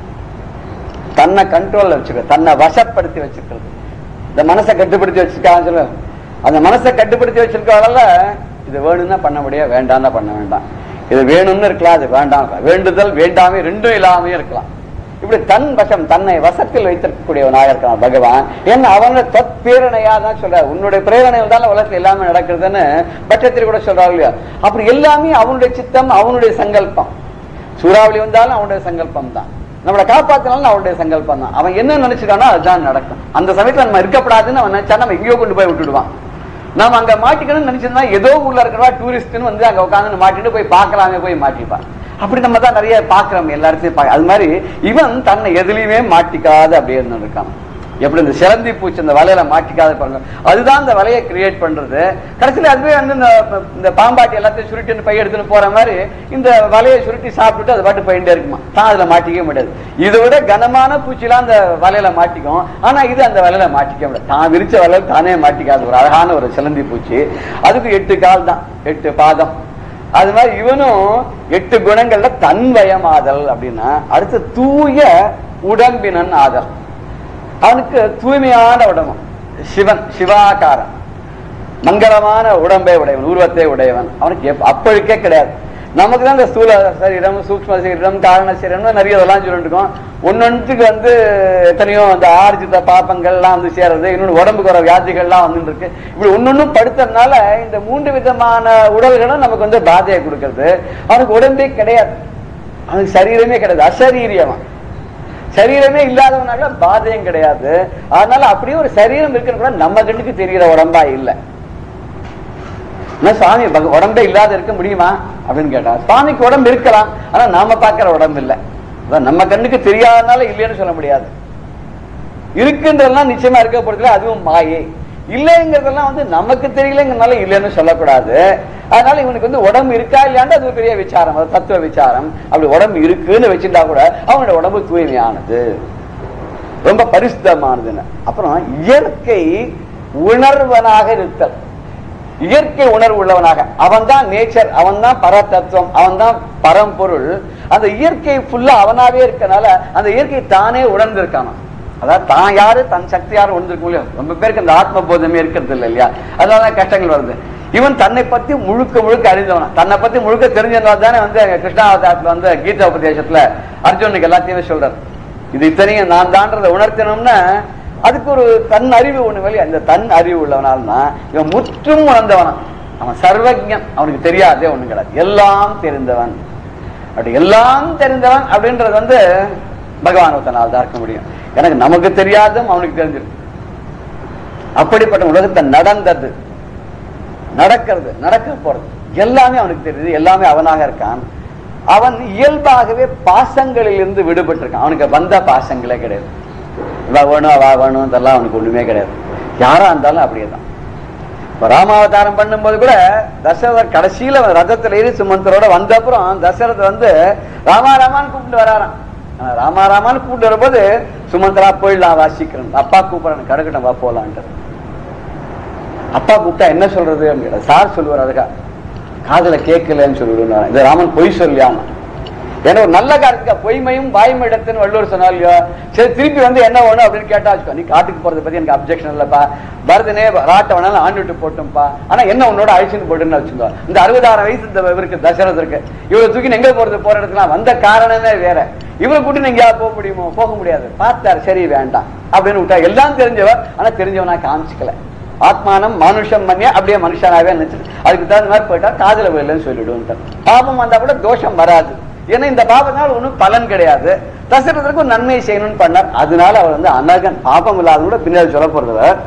தன்னை கண்ட்ரோல்ல வச்சுக்கிறது தன்னை வசப்படுத்தி வச்சுக்கிறது இந்த மனசை கட்டுப்படுத்தி வச்சிருக்கான்னு சொல்ல அந்த மனசை கட்டுப்படுத்தி வச்சிருக்கவங்கள இது வேணும்னா பண்ண முடியாது வேண்டாம்னா பண்ண வேண்டாம் இது வேணும்னு இருக்கலாம் அது வேண்டாம் இருக்கலாம். வேண்டுதல் வேண்டாமே ரெண்டும் இல்லாமையும் இருக்கலாம் இப்படி தன் வசம் தன்னை வசத்தில் வைத்திருக்கக்கூடியவனாக இருக்கான் பகவான் ஏன்னா அவன தத் பேரணையா தான் சொல்ற உன்னுடைய பிரேரணையில் தான் உலகத்துல எல்லாமே நடக்கிறதுன்னு பட்சத்தில் கூட சொல்றாங்க இல்லையா அப்படி எல்லாமே அவனுடைய சித்தம் அவனுடைய சங்கல்பம் சூறாவளி வந்தாலும் அவனுடைய சங்கல்பம் தான் நம்மளை காப்பாத்தினாலும் அவனுடைய சங்கல்பம் தான் அவன் என்ன நினைச்சிட்டானோ அதுதான் நடக்கும் அந்த சமயத்துல நம்ம இருக்கப்படாதுன்னு அவன் நினைச்சா நம்ம எங்கேயோ கொண்டு போய் விட்டுடுவான் நாம அங்க மாட்டிக்கணும்னு நினைச்சிருந்தா ஏதோ ஊர்ல இருக்கிறவா டூரிஸ்ட்னு வந்து அங்க உட்காந்து மாட்டிட்டு போய் பார்க்கலாமே போய் மாட்டிப்பான் அப்படி நம்ம தான் நிறைய பாக்குறோம் எல்லாத்தையும் பா- அது மாதிரி இவன் தன்னை எதுலயுமே மாட்டிக்காத அப்படியே இருக்கான் எப்படி இந்த சிலந்தி பூச்சி இந்த வலையில மாட்டிக்காத பாருங்க அதுதான் இந்த வலையை கிரியேட் பண்றது கடைசியில அதுவே வந்து இந்த இந்த பாம்பாட்டி எல்லாத்தையும் சுருட்டின்னு பை எடுத்துன்னு போற மாதிரி இந்த வலையை சுருட்டி சாப்பிட்டுட்டு அது பாட்டு போயிட்டே இருக்குமா தான் அதுல மாட்டிக்கவே முடியாது இதை விட கனமான பூச்சிலாம் அந்த வலையில மாட்டிக்கும் ஆனா இது அந்த வலையில மாட்டிக்க முடியாது தான் விரிச்ச வலையில தானே மாட்டிக்காது ஒரு அழகான ஒரு சிலந்தி பூச்சி அதுக்கு எட்டு கால் தான் எட்டு பாதம் அது மாதிரி இவனும் எட்டு குணங்கள்ல தன்வயமாதல் அப்படின்னா அடுத்து தூய உடம்பினன் ஆதல் அவனுக்கு தூய்மையான உடம்பு சிவன் சிவாகாரம் மங்களமான உடம்பை உடையவன் உருவத்தை உடையவன் அவனுக்கு எப்ப- அப்பழுக்கே கிடையாது நமக்கு தான் இந்த ஸ்தூல சரீரம் சூக்ம சரீரம் காரண சரீரம் நிறைய இதெல்லாம் சொல்லிட்டு இருக்கோம் ஒன்னொன்றுக்கு வந்து எத்தனையோ அந்த ஆர்ஜித பாப்பங்கள்லாம் வந்து சேருது இன்னொன்று உடம்புக்கு வர வியாதிகள்லாம் வந்துட்டு இருக்கு இப்படி ஒன்னொன்னும் படுத்ததுனால இந்த மூன்று விதமான உடல்களும் நமக்கு வந்து பாதையை கொடுக்கறது அவனுக்கு உடம்பே கிடையாது அவனுக்கு சரீரமே கிடையாது அசரீரியவன் சரீரமே இல்லாதவனால பாதையும் கிடையாது அதனால அப்படியே ஒரு சரீரம் இருக்குன்னு கூட நம்ம கண்ணுக்கு தெரிகிற உடம்பா இல்ல என்ன சுவாமி பக- உடம்பே இல்லாத இருக்க முடியுமா அப்படின்னு கேட்டா சுவாமிக்கு உடம்பு இருக்கலாம் ஆனா நாம பார்க்கிற உடம்பு இல்ல அதான் நம்ம கண்ணுக்கு தெரியாதனால இல்லைன்னு சொல்ல முடியாது இருக்குன்றதெல்லாம் நிச்சயமா இருக்க போறதுல அதுவும் மாயை இல்லைங்கிறதெல்லாம் வந்து நமக்கு தெரியலங்கிறதுனால இல்லைன்னு சொல்லக்கூடாது அதனால இவனுக்கு வந்து உடம்பு இருக்கா இல்லையாண்டு அது ஒரு பெரிய விசாரம் அது தத்துவ விசாரம் அப்படி உடம்பு இருக்குன்னு வச்சுட்டா கூட அவனோட உடம்பு தூய்மையானது ரொம்ப பரிசுத்தமானதுன்னு அப்புறம் இயற்கை உணர்வனாக இருத்தல் இயற்கை உணர்வு உள்ளவனாக அவன் தான் நேச்சர் அவன் தான் பரதத்துவம் அவன் தான் பரம்பொருள் அந்த இயற்கை ஃபுல்லா அவனாவே இருக்கனால அந்த இயற்கை தானே உணர்ந்திருக்கானா அதாவது தான் யாரு தன் சக்தி யாரு உணர்ந்திருக்க முடியும் ரொம்ப பேருக்கு அந்த ஆத்ம போதமே இருக்கிறது இல்லை இல்லையா அதனாலதான் கஷ்டங்கள் வருது இவன் தன்னை பத்தி முழுக்க முழுக்க அறிந்தவனா தன்னை பத்தி முழுக்க தெரிஞ்சதுனால தானே வந்து கிருஷ்ணாவதாரத்துல வந்து கீதா உபதேசத்துல அர்ஜுனுக்கு எல்லாத்தையுமே சொல்றாரு இது இத்தனையும் நான் தான்றதை உணர்த்தணும்னா அதுக்கு ஒரு தன் அறிவு ஒண்ணு வெளியே அந்த தன் அறிவு உள்ளவனால்னா இவன் முற்றும் உணர்ந்தவனா அவன் சர்வஜன் அவனுக்கு தெரியாதே ஒண்ணு கிடையாது எல்லாம் தெரிந்தவன் அப்படி எல்லாம் தெரிந்தவன் அப்படின்றது வந்து பகவான் ஒருத்தனால் தான் இருக்க முடியும் எனக்கு நமக்கு தெரியாதும் அவனுக்கு தெரிஞ்சிருக்கு அப்படிப்பட்ட உலகத்தை நடந்தது நடக்கிறது நடக்க போறது எல்லாமே அவனுக்கு தெரியுது எல்லாமே அவனாக இருக்கான் அவன் இயல்பாகவே பாசங்களில் இருந்து விடுபட்டிருக்கான் அவனுக்கு வந்த பாசங்களே கிடையாது இவா வேணும் அவா வேணும் இதெல்லாம் அவனுக்கு ஒண்ணுமே கிடையாது யாரா இருந்தாலும் அப்படியே தான் இப்ப ராமாவதாரம் பண்ணும்போது கூட தசரதர் கடைசியில அவன் ரதத்துல ஏறி சுமந்தரோட வந்த அப்புறம் தசரதர் வந்து ராமா ராமான்னு கூப்பிட்டு வராராம் ஆனா ராமா ராமான்னு கூப்பிட்டு வரும்போது சுமந்தரா போயிடலாம் வாசிக்கிறேன் அப்பா கூப்பிடறேன் கடக்கட்டும் வா போலான்ட்டு அப்பா கூப்பிட்டா என்ன சொல்றது அப்படின்னு சார் சொல்லுவார் அதுக்கா காதுல கேட்கலன்னு சொல்லிவிடுவார் இந்த ராமன் பொய் சொல்லியாமா ஏன்னா ஒரு நல்ல காரியத்துக்கு பொய்மையும் வாய்மையிடத்துன்னு வள்ளுவர் சொன்னா இல்லையோ சரி திருப்பி வந்து என்ன வேணும் அப்படின்னு கேட்டா வச்சுக்கோ நீ காட்டுக்கு போறதை பத்தி எனக்கு அப்ஜெக்ஷன் இல்லப்பா பரதனே ராட்டை வேணாலும் ஆண்டுட்டு போட்டும்பா ஆனா என்ன உன்னோட அழிச்சுன்னு போட்டுன்னு வச்சுக்கோ இந்த அறுபதாயிரம் வயசு இந்த இவருக்கு தசரதற்கு இவ்வளவு தூக்கி எங்க போறது போற இடத்துல வந்த காரணமே வேற இவரை கூட்டி நீங்க போக முடியுமோ போக முடியாது பார்த்தாரு சரி வேண்டாம் அப்படின்னு விட்டா எல்லாம் தெரிஞ்சவர் ஆனா தெரிஞ்சவனா காமிச்சிக்கல ஆத்மானம் மனுஷம் மன்னியா அப்படியே மனுஷனாவே நினைச்சிட்டு அதுக்கு தகுந்த மாதிரி போயிட்டா காதல விடலன்னு சொல்லிடுவோம் பாபம் வந்தா கூட தோஷம் வராது ஏன்னா இந்த பாபத்தினால ஒண்ணும் பலன் கிடையாது தசரதற்கு ஒரு நன்மை செய்யணும்னு பண்ணார் அதனால அவர் வந்து அனகன் பாபம் இல்லாத கூட பின்னாடி சொல்ல போறவர்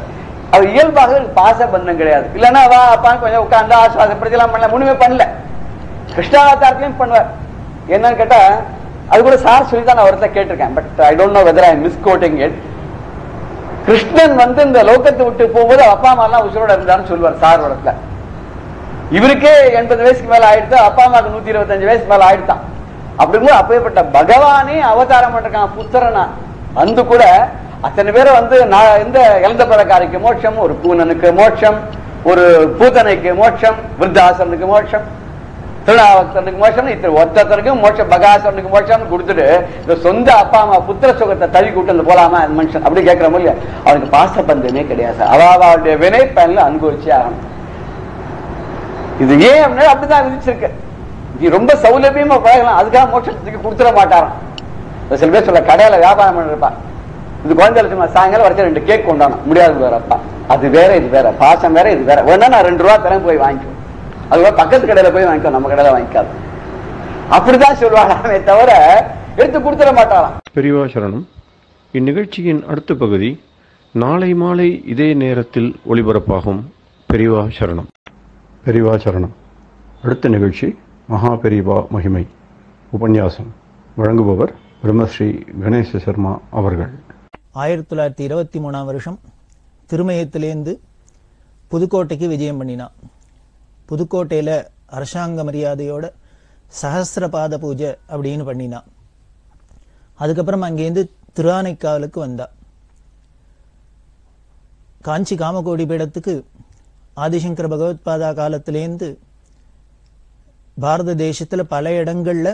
அவர் இயல்பாக ஒரு பாச பந்தம் கிடையாது இல்லைன்னா வா அப்பான்னு கொஞ்சம் உட்கார்ந்து ஆசுவாசப்படுத்தலாம் பண்ணல ஒண்ணுமே பண்ணல கிருஷ்ணாவதாரத்திலையும் பண்ணுவார் என்னன்னு கேட்டா அது கூட சார் சொல்லி தான் நான் ஒருத்தர் கேட்டிருக்கேன் but I don't know whether I miss quoting it Krishnan வந்து இந்த லோகத்தை விட்டு போகும்போது அப்பா அம்மா எல்லாம் உசுரோட இருந்தாருன்னு சொல்லுவார் சார் இடத்துல இவருக்கே எண்பது வயசுக்கு மேல ஆயிடுத்து அப்பா அம்மாவுக்கு நூத்தி இருபத்தஞ்சு வயசுக்கு மேல ஆயிடுத்தான் அப்படிங்கும்போது அப்பேற்பட்ட பகவானே அவதாரம் பண்ணிருக்கான் புத்திரனா வந்து கூட அத்தனை பேரை வந்து நான் இந்த இழந்த பழக்காரிக்கு மோட்சம் ஒரு பூனனுக்கு மோட்சம் ஒரு பூதனைக்கு மோட்சம் விருத்தாசனுக்கு மோட்சம் திருநாவக்தனுக்கு மோட்சம் இத்தனை ஒருத்தருக்கும் மோட்சம் பகாசனுக்கு மோட்சம் கொடுத்துட்டு இந்த சொந்த அப்பா அம்மா புத்திர சுகத்தை தள்ளி கூட்டு போலாமா அந்த மனுஷன் அப்படி கேட்கிற இல்லையா அவனுக்கு பாச பந்தமே கிடையாது அவ அவளுடைய வினை பயனில் அனுபவிச்சே ஆகணும் இது ஏன் அப்படின்னா அப்படிதான் விதிச்சிருக்கு இது ரொம்ப சௌலபியமா பழகலாம் அதுக்காக மோட்சத்துக்கு கொடுத்துட மாட்டாராம் இந்த சில பேர் சொல்ல கடையில வியாபாரம் பண்ணிருப்பா இது குழந்தைல சும்மா சாயங்காலம் வரைக்கும் ரெண்டு கேக் கொண்டாடணும் முடியாது வேற அப்பா அது வேற இது வேற பாசம் வேற இது வேற வேணா நான் ரெண்டு ரூபா தரேன் போய் வாங்கிக்கோ அது பக்கத்து கடையில போய் வாங்கிக்கோ நம்ம கடையில வாங்கிக்காது அப்படிதான் சொல்லுவாங்களாமே தவிர எடுத்து கொடுத்துட மாட்டாராம் பெரியவா சரணம் இந்நிகழ்ச்சியின் அடுத்த பகுதி நாளை மாலை இதே நேரத்தில் ஒளிபரப்பாகும் பெரியவா சரணம் பெரியவா சரணம் அடுத்த நிகழ்ச்சி மகா பெரியவா மகிமை உபன்யாசம் வழங்குபவர் பிரம்மஸ்ரீ கணேச சர்மா அவர்கள் ஆயிரத்தி தொள்ளாயிரத்தி இருபத்தி மூணாம் வருஷம் திருமயத்திலேருந்து புதுக்கோட்டைக்கு விஜயம் பண்ணினான் புதுக்கோட்டையில அரசாங்க மரியாதையோட சஹஸ்ரபாத பூஜை அப்படின்னு பண்ணினான் அதுக்கப்புறம் அங்கேருந்து திருஆனைக்காவலுக்கு வந்தா காஞ்சி காமகோடி பீடத்துக்கு ஆதிசங்கர பகவத்பாதா காலத்திலேருந்து பாரத தேசத்துல பல இடங்கள்ல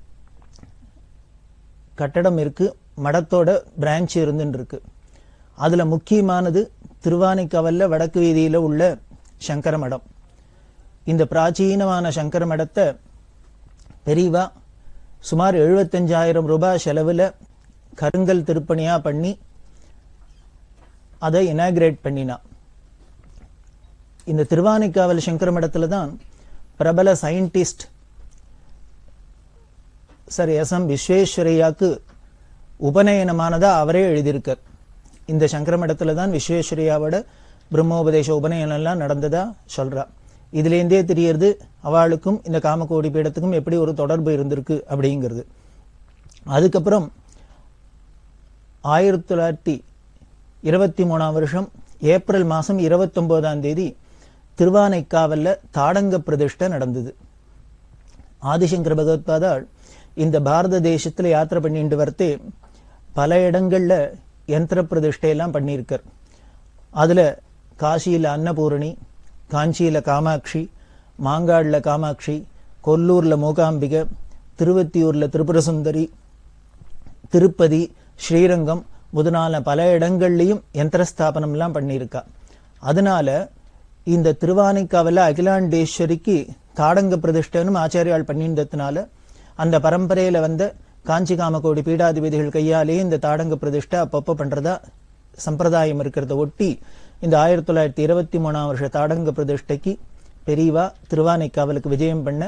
கட்டடம் இருக்கு மடத்தோட பிரான்ச் இருந்துன்னு இருக்கு அதுல முக்கியமானது திருவானைக்காவல்ல வடக்கு வீதியில உள்ள சங்கர மடம் இந்த பிராச்சீனமான சங்கர மடத்தை பெரியவா சுமார் எழுபத்தஞ்சாயிரம் ரூபாய் செலவுல கருங்கல் திருப்பணியா பண்ணி அதை இனாகிரேட் பண்ணினா இந்த திருவானைக்காவல் சங்கர மடத்துல தான் பிரபல சயின்டிஸ்ட் சார் எஸ் எம் விஸ்வேஸ்வரையாக்கு உபநயனமானதா அவரே எழுதியிருக்கார் இந்த சங்கர மடத்துல தான் விஸ்வேஸ்வரையாவோட பிரம்மோபதேச உபநயனம் எல்லாம் நடந்ததா சொல்றா இதுலேருந்தே தெரியறது அவளுக்கும் இந்த காமகோடி பீடத்துக்கும் எப்படி ஒரு தொடர்பு இருந்திருக்கு அப்படிங்கிறது அதுக்கப்புறம் ஆயிரத்தி தொள்ளாயிரத்தி இருபத்தி மூணாம் வருஷம் ஏப்ரல் மாசம் இருபத்தொன்பதாம் தேதி திருவானைக்காவல்ல தாடங்க பிரதிஷ்டை நடந்தது ஆதிசங்கர பகவத்பாதாள் இந்த பாரத தேசத்துல யாத்திரை பண்ணிட்டு வரத்தே பல இடங்கள்ல யந்திர பிரதிஷ்டையெல்லாம் பண்ணியிருக்கார் அதுல காசியில அன்னபூரணி காஞ்சியில காமாட்சி மாங்காடுல காமாட்சி கொல்லூர்ல மூகாம்பிகை திருவத்தியூர்ல திரிபுரசுந்தரி திருப்பதி ஸ்ரீரங்கம் முதலான பல இடங்கள்லையும் யந்திரஸ்தாபனம் எல்லாம் பண்ணியிருக்கா அதனால இந்த திருவானைக்காவல அகிலாண்டேஸ்வரிக்கு தாடங்க பிரதிஷ்டனும் ஆச்சாரியால் பண்ணியிருந்ததுனால அந்த பரம்பரையில வந்த காஞ்சி காமகோடி பீடாதிபதிகள் கையாலே இந்த தாடங்க பிரதிஷ்டை அப்பப்போ பண்றதா சம்பிரதாயம் இருக்கிறத ஒட்டி இந்த ஆயிரத்தி தொள்ளாயிரத்தி இருபத்தி மூணாம் வருஷ தாடங்க பிரதிஷ்டைக்கு பெரியவா திருவானைக்காவலுக்கு விஜயம் பண்ண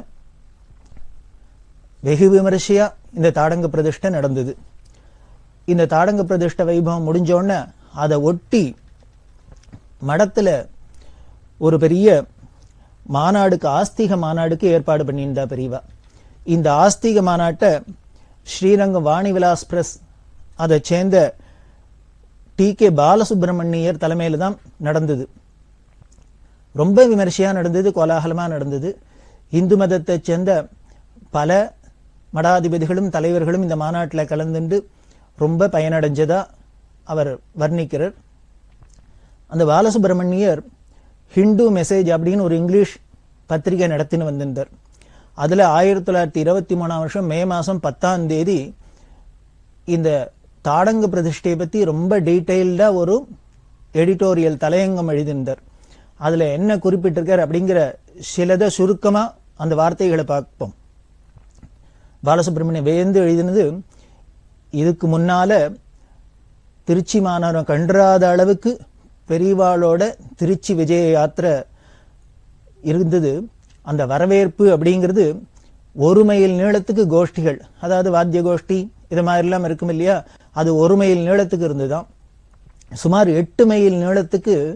வெகு விமரிசையா இந்த தாடங்க பிரதிஷ்டை நடந்தது இந்த தாடங்க பிரதிஷ்ட வைபவம் முடிஞ்ச உடனே அதை ஒட்டி மடத்துல ஒரு பெரிய மாநாடுக்கு ஆஸ்திக மாநாடுக்கு ஏற்பாடு பண்ணியிருந்தா பெரியவா இந்த ஆஸ்திக மாநாட்டை ஸ்ரீரங்கம் வாணி விலாஸ் பிரஸ் அதை சேர்ந்த டி கே பாலசுப்ரமணியர் தலைமையில தான் நடந்தது ரொம்ப விமர்சையா நடந்தது கோலாகலமா நடந்தது இந்து மதத்தை சேர்ந்த பல மடாதிபதிகளும் தலைவர்களும் இந்த மாநாட்டில் கலந்துண்டு ரொம்ப பயனடைஞ்சதா அவர் வர்ணிக்கிறார் அந்த பாலசுப்ரமணியர் ஹிந்து மெசேஜ் அப்படின்னு ஒரு இங்கிலீஷ் பத்திரிகை நடத்தின்னு வந்திருந்தார் அதுல ஆயிரத்தி தொள்ளாயிரத்தி இருபத்தி மூணாம் வருஷம் மே மாசம் பத்தாம் தேதி இந்த தாடங்க பிரதிஷ்டையை பத்தி ரொம்ப டீட்டெயில்டா ஒரு எடிட்டோரியல் தலையங்கம் எழுதியிருந்தார் அதுல என்ன குறிப்பிட்டிருக்கார் அப்படிங்கிற சிலதை சுருக்கமா அந்த வார்த்தைகளை பார்ப்போம் பாலசுப்ரமணியம் வேந்து எழுதினது இதுக்கு முன்னால திருச்சி மாநகரம் கன்றாத அளவுக்கு பெரியவாளோட திருச்சி விஜய யாத்திரை இருந்தது அந்த வரவேற்பு அப்படிங்கிறது ஒரு மைல் நீளத்துக்கு கோஷ்டிகள் அதாவது வாத்திய கோஷ்டி இது மாதிரிலாம் இருக்கும் இல்லையா அது ஒரு மைல் நீளத்துக்கு இருந்துதான் சுமார் எட்டு மைல் நீளத்துக்கு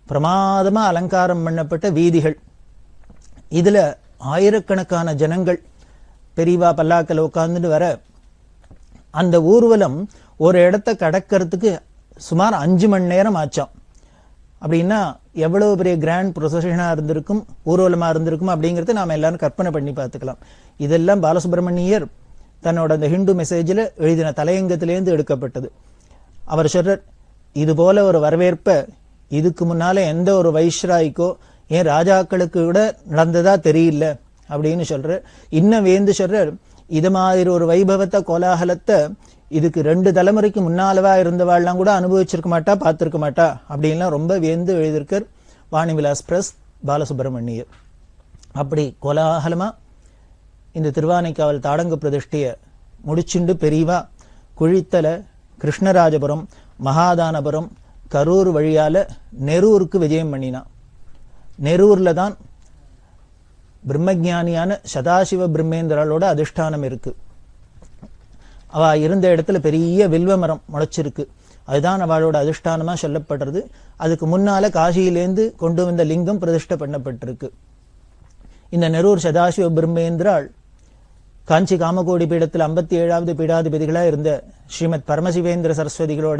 பிரமாதமா அலங்காரம் பண்ணப்பட்ட வீதிகள் இதுல ஆயிரக்கணக்கான ஜனங்கள் பெரியவா பல்லாக்கில் உட்கார்ந்துட்டு வர அந்த ஊர்வலம் ஒரு இடத்த கடக்கிறதுக்கு சுமார் அஞ்சு மணி நேரம் ஆச்சாம் அப்படின்னா எவ்வளவு பெரிய கிராண்ட் ப்ரொசஷனா இருந்திருக்கும் ஊர்வலமா இருந்திருக்கும் அப்படிங்கறத நாம எல்லாரும் கற்பனை பண்ணி பார்த்துக்கலாம் இதெல்லாம் பாலசுப்ரமணியர் தன்னோட அந்த ஹிந்து மெசேஜில் எழுதின தலையங்கத்திலேருந்து எடுக்கப்பட்டது அவர் சொல்றார் இது போல ஒரு வரவேற்பை இதுக்கு முன்னால எந்த ஒரு வைஸ்ராய்க்கோ ஏன் ராஜாக்களுக்கு கூட நடந்ததா தெரியல அப்படின்னு சொல்றார் இன்னும் வேந்து சொல்றார் இது மாதிரி ஒரு வைபவத்தை கோலாகலத்தை இதுக்கு ரெண்டு தலைமுறைக்கு முன்னாலவா இருந்தவாள்லாம் கூட அனுபவிச்சிருக்க மாட்டா பார்த்திருக்க மாட்டா அப்படின்லாம் ரொம்ப வியந்து எழுதியிருக்கார் வாணி விலாஸ் பிரஸ் பாலசுப்ரமணியர் அப்படி கோலாகலமா இந்த திருவானைக்காவல் தாடங்க பிரதிஷ்டைய முடிச்சுண்டு பெரியவா குழித்தல கிருஷ்ணராஜபுரம் மகாதானபுரம் கரூர் வழியால நெரூருக்கு விஜயம் பண்ணினா நெரூர்ல தான் பிரம்மஜானியான சதாசிவ பிரம்மேந்திராலோட அதிஷ்டானம் இருக்கு அவ இருந்த இடத்துல பெரிய வில்வ மரம் முளைச்சிருக்கு அதுதான் அவளோட அதிஷ்டானமா சொல்லப்படுறது அதுக்கு முன்னால காசியிலேந்து கொண்டு வந்த லிங்கம் பிரதிஷ்டை பண்ணப்பட்டிருக்கு இந்த நெரூர் சதாசிவ பிரம்மேந்திராள் காஞ்சி காமகோடி பீடத்தில் ஐம்பத்தி ஏழாவது பீடாதிபதிகளா இருந்த ஸ்ரீமத் பரமசிவேந்திர சரஸ்வதிகளோட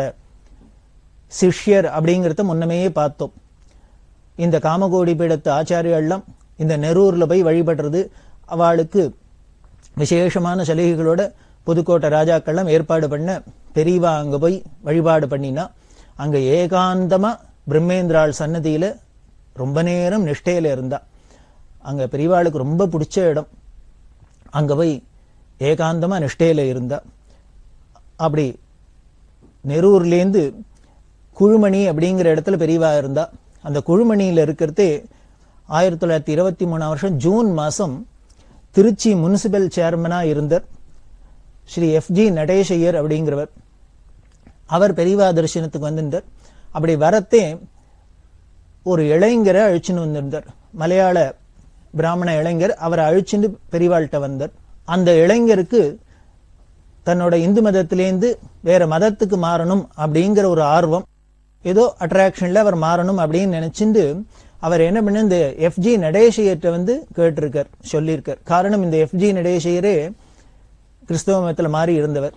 சிஷ்யர் அப்படிங்கிறத முன்னமேயே பார்த்தோம் இந்த காமகோடி பீடத்து ஆச்சாரியெல்லாம் இந்த நெரூர்ல போய் வழிபடுறது அவளுக்கு விசேஷமான சலுகைகளோட புதுக்கோட்டை ராஜாக்கள்லாம் ஏற்பாடு பண்ண பெரியவா அங்க போய் வழிபாடு பண்ணினா அங்க ஏகாந்தமா பிரம்மேந்திராள் சன்னதியில ரொம்ப நேரம் நிஷ்டையில இருந்தா அங்க பெரியவாளுக்கு ரொம்ப பிடிச்ச இடம் அங்க போய் ஏகாந்தமா நிஷ்டையில இருந்தா அப்படி நெரூர்லேருந்து குழுமணி அப்படிங்கிற இடத்துல பெரியவா இருந்தா அந்த குழுமணியில இருக்கிறதே ஆயிரத்தி தொள்ளாயிரத்தி இருபத்தி மூணாம் வருஷம் ஜூன் மாசம் திருச்சி முனிசிபல் சேர்மனா இருந்தார் ஸ்ரீ எஃப் ஜி நடேசையர் அப்படிங்கிறவர் அவர் பெரியவா தரிசனத்துக்கு வந்திருந்தார் அப்படி வரத்தே ஒரு இளைஞரை அழிச்சுன்னு வந்திருந்தார் மலையாள பிராமண இளைஞர் அவரை அழிச்சுட்டு பெரியவாள்கிட்ட வந்தார் அந்த இளைஞருக்கு தன்னோட இந்து மதத்திலேருந்து வேற மதத்துக்கு மாறணும் அப்படிங்கிற ஒரு ஆர்வம் ஏதோ அட்ராக்ஷன்ல அவர் மாறணும் அப்படின்னு நினைச்சுட்டு அவர் என்ன பண்ண இந்த எஃப்ஜி நடேசையர்கிட்ட வந்து கேட்டிருக்கார் சொல்லியிருக்கார் காரணம் இந்த எஃப்ஜி நடேசையரே கிறிஸ்தவ மதத்துல மாறி இருந்தவர்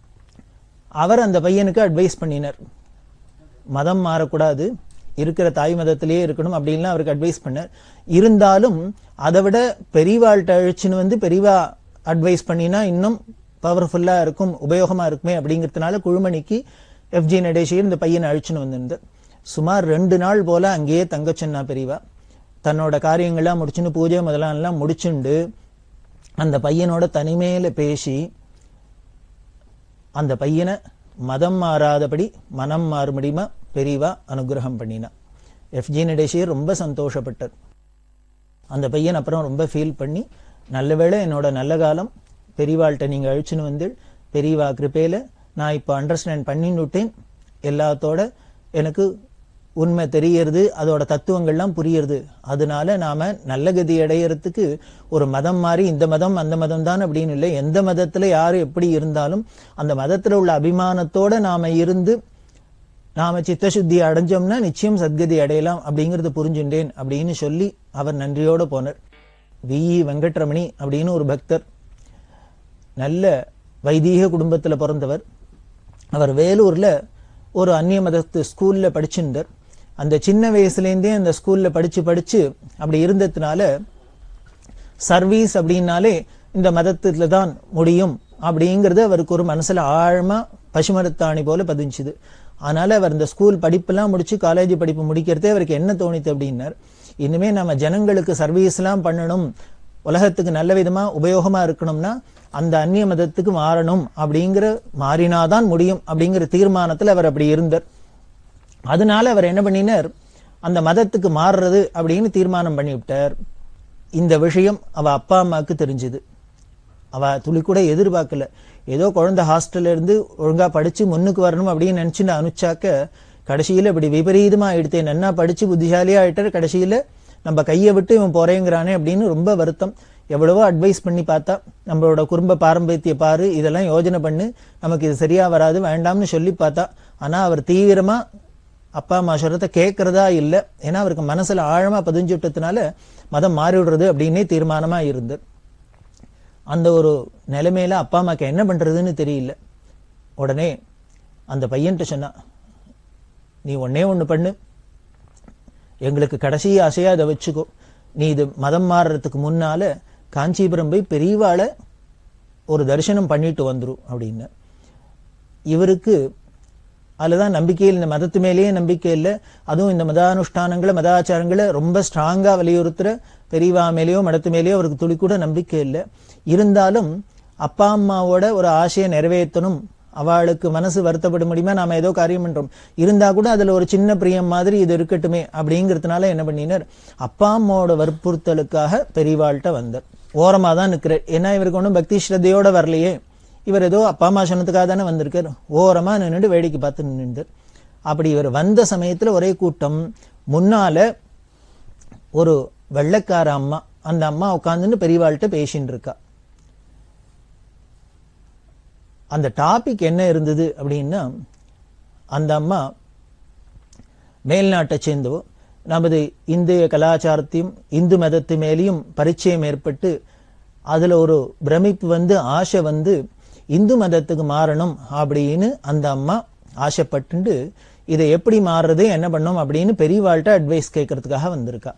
அவர் அந்த பையனுக்கு அட்வைஸ் பண்ணினார் மதம் மாறக்கூடாது இருக்கிற தாய் மதத்திலேயே இருக்கணும் அப்படின்லாம் அவருக்கு அட்வைஸ் பண்ணார் இருந்தாலும் அதை விட பெரியவாள்கிட்ட அழிச்சுன்னு வந்து பெரியவா அட்வைஸ் பண்ணினா இன்னும் பவர்ஃபுல்லா இருக்கும் உபயோகமா இருக்குமே அப்படிங்கிறதுனால குழுமணிக்கு எஃப்ஜி நடேஷியர் இந்த பையனை அழிச்சுன்னு வந்திருந்தார் சுமார் ரெண்டு நாள் போல அங்கேயே தங்க சொன்னா பெரியவா தன்னோட காரியங்கள்லாம் முடிச்சுன்னு பூஜை முதலாம் எல்லாம் முடிச்சுண்டு அந்த பையனோட தனிமையில பேசி அந்த பையனை மதம் மாறாதபடி மனம் மாறுபடியுமா பெரியவா அனுகிரகம் பண்ணினா எஃப்ஜி நடேஷியர் ரொம்ப சந்தோஷப்பட்டார் அந்த பையன் அப்புறம் ரொம்ப ஃபீல் பண்ணி நல்லவேளை என்னோட நல்ல காலம் பெரியவாள்கிட்ட நீங்க அழிச்சுன்னு வந்து பெரியவா கிருப்பையில நான் இப்போ அண்டர்ஸ்டாண்ட் பண்ணின்னு விட்டேன் எல்லாத்தோட எனக்கு உண்மை தெரியறது அதோட தத்துவங்கள்லாம் புரியுறது அதனால நாம நல்ல கதி அடையறதுக்கு ஒரு மதம் மாறி இந்த மதம் அந்த மதம் தான் அப்படின்னு இல்லை எந்த மதத்துல யாரு எப்படி இருந்தாலும் அந்த மதத்துல உள்ள அபிமானத்தோட நாம இருந்து நாம சித்தசுத்தி அடைஞ்சோம்னா நிச்சயம் சத்கதி அடையலாம் அப்படிங்கறது புரிஞ்சுட்டேன் அப்படின்னு சொல்லி அவர் நன்றியோட போனார் வி வெங்கட்ரமணி அப்படின்னு ஒரு பக்தர் நல்ல வைதீக குடும்பத்துல பிறந்தவர் அவர் வேலூர்ல ஒரு அந்நிய மதத்து ஸ்கூல்ல படிச்சிருந்தார் அந்த சின்ன வயசுலேருந்தே அந்த ஸ்கூல்ல படிச்சு படிச்சு அப்படி இருந்ததுனால சர்வீஸ் அப்படின்னாலே இந்த மதத்துல தான் முடியும் அப்படிங்கிறது அவருக்கு ஒரு மனசுல ஆழமா பசுமரத்தாணி போல பதிஞ்சுது அதனால அவர் இந்த ஸ்கூல் படிப்பெல்லாம் முடிச்சு காலேஜ் படிப்பு முடிக்கிறதே அவருக்கு என்ன தோணித்து அப்படின்னார் இனிமே நம்ம ஜனங்களுக்கு சர்வீஸ் எல்லாம் பண்ணணும் உலகத்துக்கு நல்ல விதமா உபயோகமா இருக்கணும்னா அந்த அந்நிய மதத்துக்கு மாறணும் அப்படிங்கிற மாறினாதான் முடியும் அப்படிங்கிற தீர்மானத்துல அவர் அப்படி இருந்தார் அதனால அவர் என்ன பண்ணினார் அந்த மதத்துக்கு மாறுறது அப்படின்னு தீர்மானம் பண்ணிவிட்டார் இந்த விஷயம் அவ அப்பா அம்மாவுக்கு தெரிஞ்சுது அவ துளி கூட எதிர்பார்க்கல ஏதோ குழந்தை ஹாஸ்டல்ல இருந்து ஒழுங்கா படிச்சு முன்னுக்கு வரணும் அப்படின்னு நினைச்சுட்டு அனுப்பிச்சாக்க கடைசியில இப்படி விபரீதமா ஆயிடுத்தே நன்னா படிச்சு புத்திசாலியா ஆயிட்டார் கடைசியில நம்ம கையை விட்டு இவன் போறேங்கிறானே அப்படின்னு ரொம்ப வருத்தம் எவ்வளவோ அட்வைஸ் பண்ணி பார்த்தா நம்மளோட குடும்ப பாரம்பரியத்தை பாரு இதெல்லாம் யோஜனை பண்ணு நமக்கு இது சரியா வராது வேண்டாம்னு சொல்லி பார்த்தா ஆனா அவர் தீவிரமா அப்பா அம்மா சொல்றத கேட்கறதா இல்லை ஏன்னா அவருக்கு மனசுல ஆழமா பதிஞ்சு விட்டதுனால மதம் மாறிவிடுறது அப்படின்னே தீர்மானமா இருந்து அந்த ஒரு நிலைமையில அப்பா அம்மாக்கு என்ன பண்றதுன்னு தெரியல உடனே அந்த பையன்கிட்ட சொன்னா நீ ஒன்னே ஒண்ணு பண்ணு எங்களுக்கு கடைசி ஆசையா இதை வச்சுக்கோ நீ இது மதம் மாறுறதுக்கு முன்னால காஞ்சிபுரம் போய் பெரியவாளை ஒரு தரிசனம் பண்ணிட்டு வந்துரும் அப்படின்னு இவருக்கு அதுலதான் நம்பிக்கை இல்லை இந்த மதத்து மேலேயே நம்பிக்கை இல்லை அதுவும் இந்த மதானுஷ்டானங்களை மதாச்சாரங்களை ரொம்ப ஸ்ட்ராங்கா வலியுறுத்துற பெரியவா மேலேயோ மடத்து மேலேயோ அவருக்கு துளி கூட நம்பிக்கை இல்லை இருந்தாலும் அப்பா அம்மாவோட ஒரு ஆசையை நிறைவேற்றணும் அவளுக்கு மனசு வருத்தப்பட முடியுமா நாம ஏதோ காரியம் பண்றோம் இருந்தா கூட அதுல ஒரு சின்ன பிரியம் மாதிரி இது இருக்கட்டுமே அப்படிங்கிறதுனால என்ன பண்ணினார் அப்பா அம்மாவோட வற்புறுத்தலுக்காக பெரியவாள்கிட்ட வந்தார் ஓரமா தான் நிக்கிறார் ஏன்னா இவருக்கு ஒன்றும் பக்தி ஸ்ரத்தையோட வரலையே இவர் ஏதோ அப்பா அம்மா சொன்னதுக்காக தானே வந்திருக்கார் ஓரமா நின்னுட்டு வேடிக்கை பார்த்து நின்று அப்படி இவர் வந்த சமயத்துல ஒரே கூட்டம் முன்னால ஒரு வெள்ளைக்கார அம்மா அந்த அம்மா உட்காந்துன்னு பெரியவாள்கிட்ட பேசின்னு இருக்கா அந்த டாபிக் என்ன இருந்தது அப்படின்னா அந்த அம்மா மேல்நாட்டை சேர்ந்தவோ நமது இந்திய கலாச்சாரத்தையும் இந்து மதத்து மேலேயும் பரிச்சயம் ஏற்பட்டு அதுல ஒரு பிரமிப்பு வந்து ஆசை வந்து இந்து மதத்துக்கு மாறணும் அப்படின்னு அந்த அம்மா ஆசைப்பட்டு இதை எப்படி மாறுறது என்ன பண்ணும் அப்படின்னு பெரியவாள்கிட்ட அட்வைஸ் கேட்கறதுக்காக வந்திருக்கா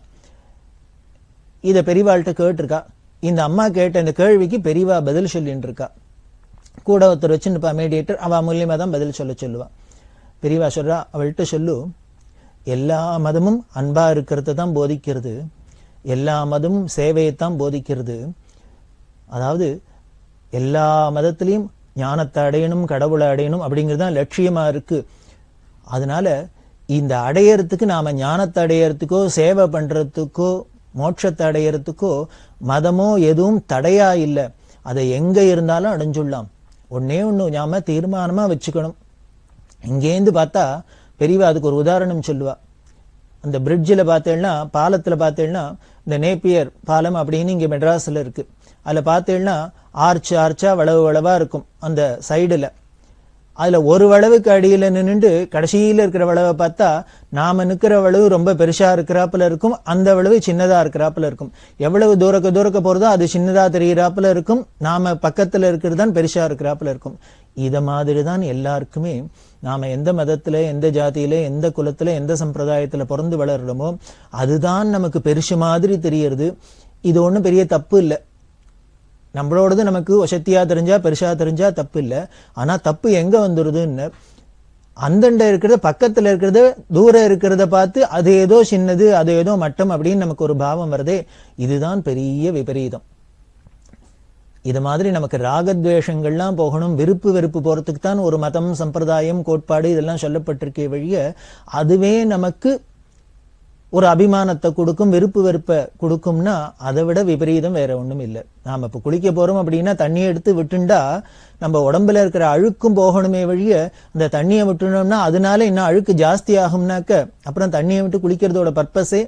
இதை பெரியவாள்கிட்ட கேட்டிருக்கா இந்த அம்மா கேட்ட இந்த கேள்விக்கு பெரியவா பதில் சொல்லிட்டு இருக்கா கூட ஒருத்தர் வச்சுருப்பா மீடியேட்டர் அவ மூலியமா தான் பதில் சொல்ல சொல்லுவா பெரியவா சொல்றா அவள்கிட்ட சொல்லு எல்லா மதமும் அன்பா இருக்கிறத தான் போதிக்கிறது எல்லா மதமும் சேவையைத்தான் போதிக்கிறது அதாவது எல்லா மதத்திலையும் ஞானத்தை அடையணும் கடவுளை அடையணும் அப்படிங்கிறது தான் லட்சியமா இருக்கு அதனால இந்த அடையறதுக்கு நாம ஞானத்தை அடையறதுக்கோ சேவை பண்றதுக்கோ மோட்சத்தை அடையறதுக்கோ மதமோ எதுவும் தடையா இல்லை அதை எங்க இருந்தாலும் அடைஞ்சுடலாம் ஒன்னே ஒண்ணு ஞாபக தீர்மானமா வச்சுக்கணும் இங்கேருந்து பார்த்தா பெரியவா அதுக்கு ஒரு உதாரணம் சொல்லுவா அந்த பிரிட்ஜில் பார்த்தேன்னா பாலத்தில் பார்த்தேன்னா இந்த நேப்பியர் பாலம் அப்படின்னு இங்கே மெட்ராஸில் இருக்கு அதில் பார்த்தேன்னா ஆர்ச் ஆர்ச்சா வளவு வளவா இருக்கும் அந்த சைடில் அதுல ஒரு வளவுக்கு அடியில நின்னுட்டு கடைசியில இருக்கிற வளவை பார்த்தா நாம நிக்கிற வளவு ரொம்ப பெருசா இருக்கிறாப்புல இருக்கும் அந்த வளவு சின்னதா இருக்கிறாப்புல இருக்கும் எவ்வளவு தூரக்க தூரக்க போறதோ அது சின்னதா தெரியறாப்புல இருக்கும் நாம பக்கத்துல இருக்கிறது தான் பெருசா இருக்கிறாப்புல இருக்கும் இத மாதிரி தான் எல்லாருக்குமே நாம எந்த மதத்துல எந்த ஜாதியில எந்த குலத்துல எந்த சம்பிரதாயத்துல பிறந்து வளர்றோமோ அதுதான் நமக்கு பெருசு மாதிரி தெரியறது இது ஒண்ணும் பெரிய தப்பு இல்லை நம்மளோடது நமக்கு வசத்தியா தெரிஞ்சா பெருசா தெரிஞ்சா தப்பு இல்லை ஆனா தப்பு எங்க வந்துருதுன்னு அந்தண்ட இருக்கிறத பக்கத்துல இருக்கிறத தூரம் இருக்கிறத பார்த்து அது ஏதோ சின்னது அது ஏதோ மட்டம் அப்படின்னு நமக்கு ஒரு பாவம் வருதே இதுதான் பெரிய விபரீதம் இது மாதிரி நமக்கு ராகத்வேஷங்கள்லாம் போகணும் விருப்பு வெறுப்பு போறதுக்கு தான் ஒரு மதம் சம்பிரதாயம் கோட்பாடு இதெல்லாம் சொல்லப்பட்டிருக்கே வழிய அதுவே நமக்கு ஒரு அபிமானத்தை கொடுக்கும் விருப்பு வெறுப்பை கொடுக்கும்னா அதை விட விபரீதம் வேற ஒண்ணும் இல்லை நாம இப்ப குளிக்க போறோம் அப்படின்னா தண்ணியை எடுத்து விட்டுண்டா நம்ம உடம்புல இருக்கிற அழுக்கும் போகணுமே வழிய அந்த தண்ணியை விட்டுனோம்னா அதனால இன்னும் அழுக்கு ஜாஸ்தி ஆகும்னாக்க அப்புறம் தண்ணியை விட்டு குளிக்கிறதோட பர்பஸே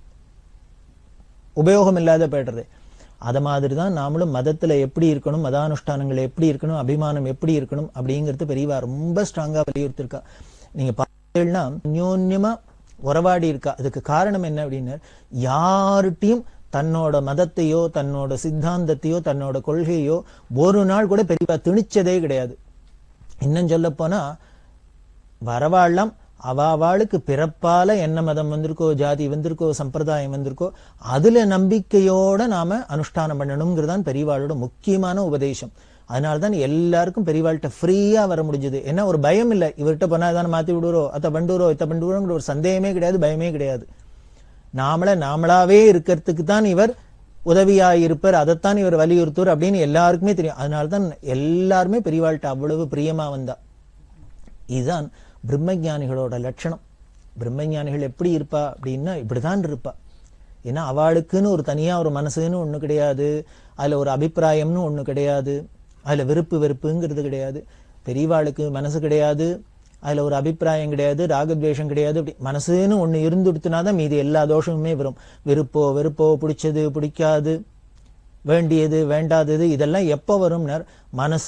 உபயோகம் இல்லாத போயிடுறது அத மாதிரி தான் நாமளும் மதத்துல எப்படி இருக்கணும் மதானுஷ்டானங்கள் எப்படி இருக்கணும் அபிமானம் எப்படி இருக்கணும் அப்படிங்கிறது பெரியவா ரொம்ப ஸ்ட்ராங்கா வலியுறுத்திருக்கா நீங்க பார்த்தீங்கன்னா அந்யோன்யமா உறவாடி இருக்கா அதுக்கு காரணம் என்ன அப்படின்னு யார்கிட்டயும் தன்னோட மதத்தையோ தன்னோட சித்தாந்தத்தையோ தன்னோட கொள்கையோ ஒரு நாள் கூட பெரியவா திணிச்சதே கிடையாது இன்னும் சொல்ல போனா வரவாழலாம் அவாவாளுக்கு பிறப்பால என்ன மதம் வந்திருக்கோ ஜாதி வந்திருக்கோ சம்பிரதாயம் வந்திருக்கோ அதுல நம்பிக்கையோட நாம அனுஷ்டானம் பண்ணணுங்கிறதான் பெரியவாளோட முக்கியமான உபதேசம் அதனாலதான் எல்லாருக்கும் பெரியவாள்கிட்ட ஃப்ரீயா வர முடிஞ்சது ஏன்னா ஒரு பயம் இல்லை இவர்கிட்ட பண்ணா தானே மாத்தி விடுறோ அத்த பண்டுறோ இத்த பண்டுறோங்கிற ஒரு சந்தேகமே கிடையாது பயமே கிடையாது நாமள நாமளாவே இருக்கிறதுக்கு தான் இவர் உதவியா இருப்பார் அதைத்தான் இவர் வலியுறுத்துவார் அப்படின்னு எல்லாருக்குமே தெரியும் அதனாலதான் எல்லாருமே பெரியவாள்கிட்ட அவ்வளவு பிரியமா வந்தா இதுதான் பிரம்மஞானிகளோட லட்சணம் பிரம்மஞானிகள் எப்படி இருப்பா அப்படின்னா இப்படிதான் இருப்பா ஏன்னா அவளுக்குன்னு ஒரு தனியா ஒரு மனசுன்னு ஒண்ணு கிடையாது அதுல ஒரு அபிப்பிராயம்னு ஒண்ணு கிடையாது அதுல விருப்பு வெறுப்புங்கிறது கிடையாது பெரியவாளுக்கு மனசு கிடையாது அதுல ஒரு அபிப்பிராயம் கிடையாது ராகத்வேஷம் கிடையாது அப்படி மனசுன்னு ஒண்ணு இருந்துடுத்துனாதான் மீதி எல்லா தோஷமுமே வரும் விருப்போ வெறுப்போ பிடிச்சது பிடிக்காது வேண்டியது வேண்டாதது இதெல்லாம் எப்போ வரும்னர்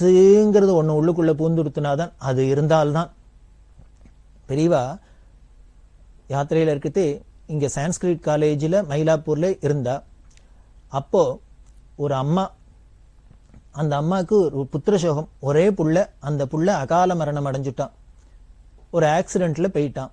மனசுங்கிறது ஒண்ணு உள்ளுக்குள்ள பூந்துடுத்துனாதான் அது இருந்தால்தான் பெரியவா யாத்திரையில் இருக்கிறதே இங்கே சான்ஸ்கிரிட் காலேஜில் மயிலாப்பூரில் இருந்தா அப்போ ஒரு அம்மா அந்த அம்மாவுக்கு ஒரு புத்திர சோகம் ஒரே புள்ள அந்த புள்ள அகால மரணம் அடைஞ்சுட்டான் ஒரு ஆக்சிடென்ட்ல போயிட்டான்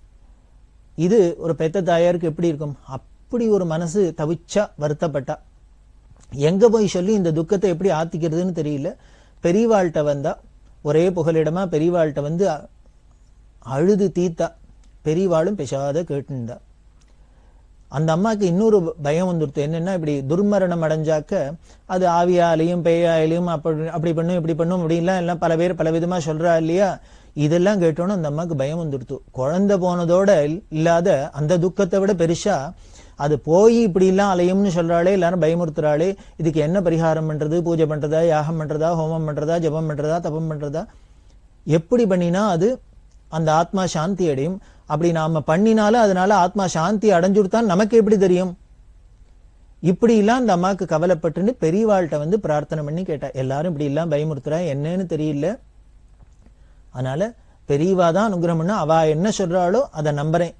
இது ஒரு பெத்த தாயாருக்கு எப்படி இருக்கும் அப்படி ஒரு மனசு தவிச்சா வருத்தப்பட்டா எங்க போய் சொல்லி இந்த துக்கத்தை எப்படி ஆத்திக்கிறதுன்னு தெரியல பெரியவாள்கிட்ட வந்தா ஒரே புகலிடமா பெரியவாள்கிட்ட வந்து அ- அழுது தீத்தா பெரியவாளும் பெசாத கேட்டுண்டா அந்த அம்மாக்கு இன்னொரு பயம் வந்துருத்து என்னன்னா இப்படி துர்மரணம் அடைஞ்சாக்க அது ஆவியாலையும் பேயாலையும் அப்படி அப்படி பண்ணும் இப்படி பண்ணும் அப்படின்லாம் எல்லாம் பல பேர் பல விதமா சொல்றா இல்லையா இதெல்லாம் கேட்டோன்னு அந்த அம்மாக்கு பயம் வந்துடுத்து குழந்தை போனதோட இல்- இல்லாத அந்த துக்கத்தை விட பெருசா அது போய் இப்படி எல்லாம் அலையும்னு சொல்றாளே எல்லாரும் பயமுறுத்துறாளே இதுக்கு என்ன பரிகாரம் பண்றது பூஜை பண்றதா யாகம் பண்றதா ஹோமம் பண்றதா ஜெபம் பண்றதா தபம் பண்றதா எப்படி பண்ணினா அது அந்த ஆத்மா சாந்தி அடையும் அப்படி நாம பண்ணினாலும் அதனால ஆத்மா சாந்தி அடைஞ்சுடுத்தான் நமக்கு எப்படி தெரியும் இப்படி எல்லாம் அந்த அம்மாக்கு கவலைப்பட்டுன்னு பெரியவாள்கிட்ட வந்து பிரார்த்தனை பண்ணி கேட்டா எல்லாரும் இப்படி எல்லாம் பயமுறுத்துறா என்னன்னு தெரியல அதனால பெரியவா தான் அனுகிரகம் பண்ணா அவ என்ன சொல்றாளோ அதை நம்புறேன்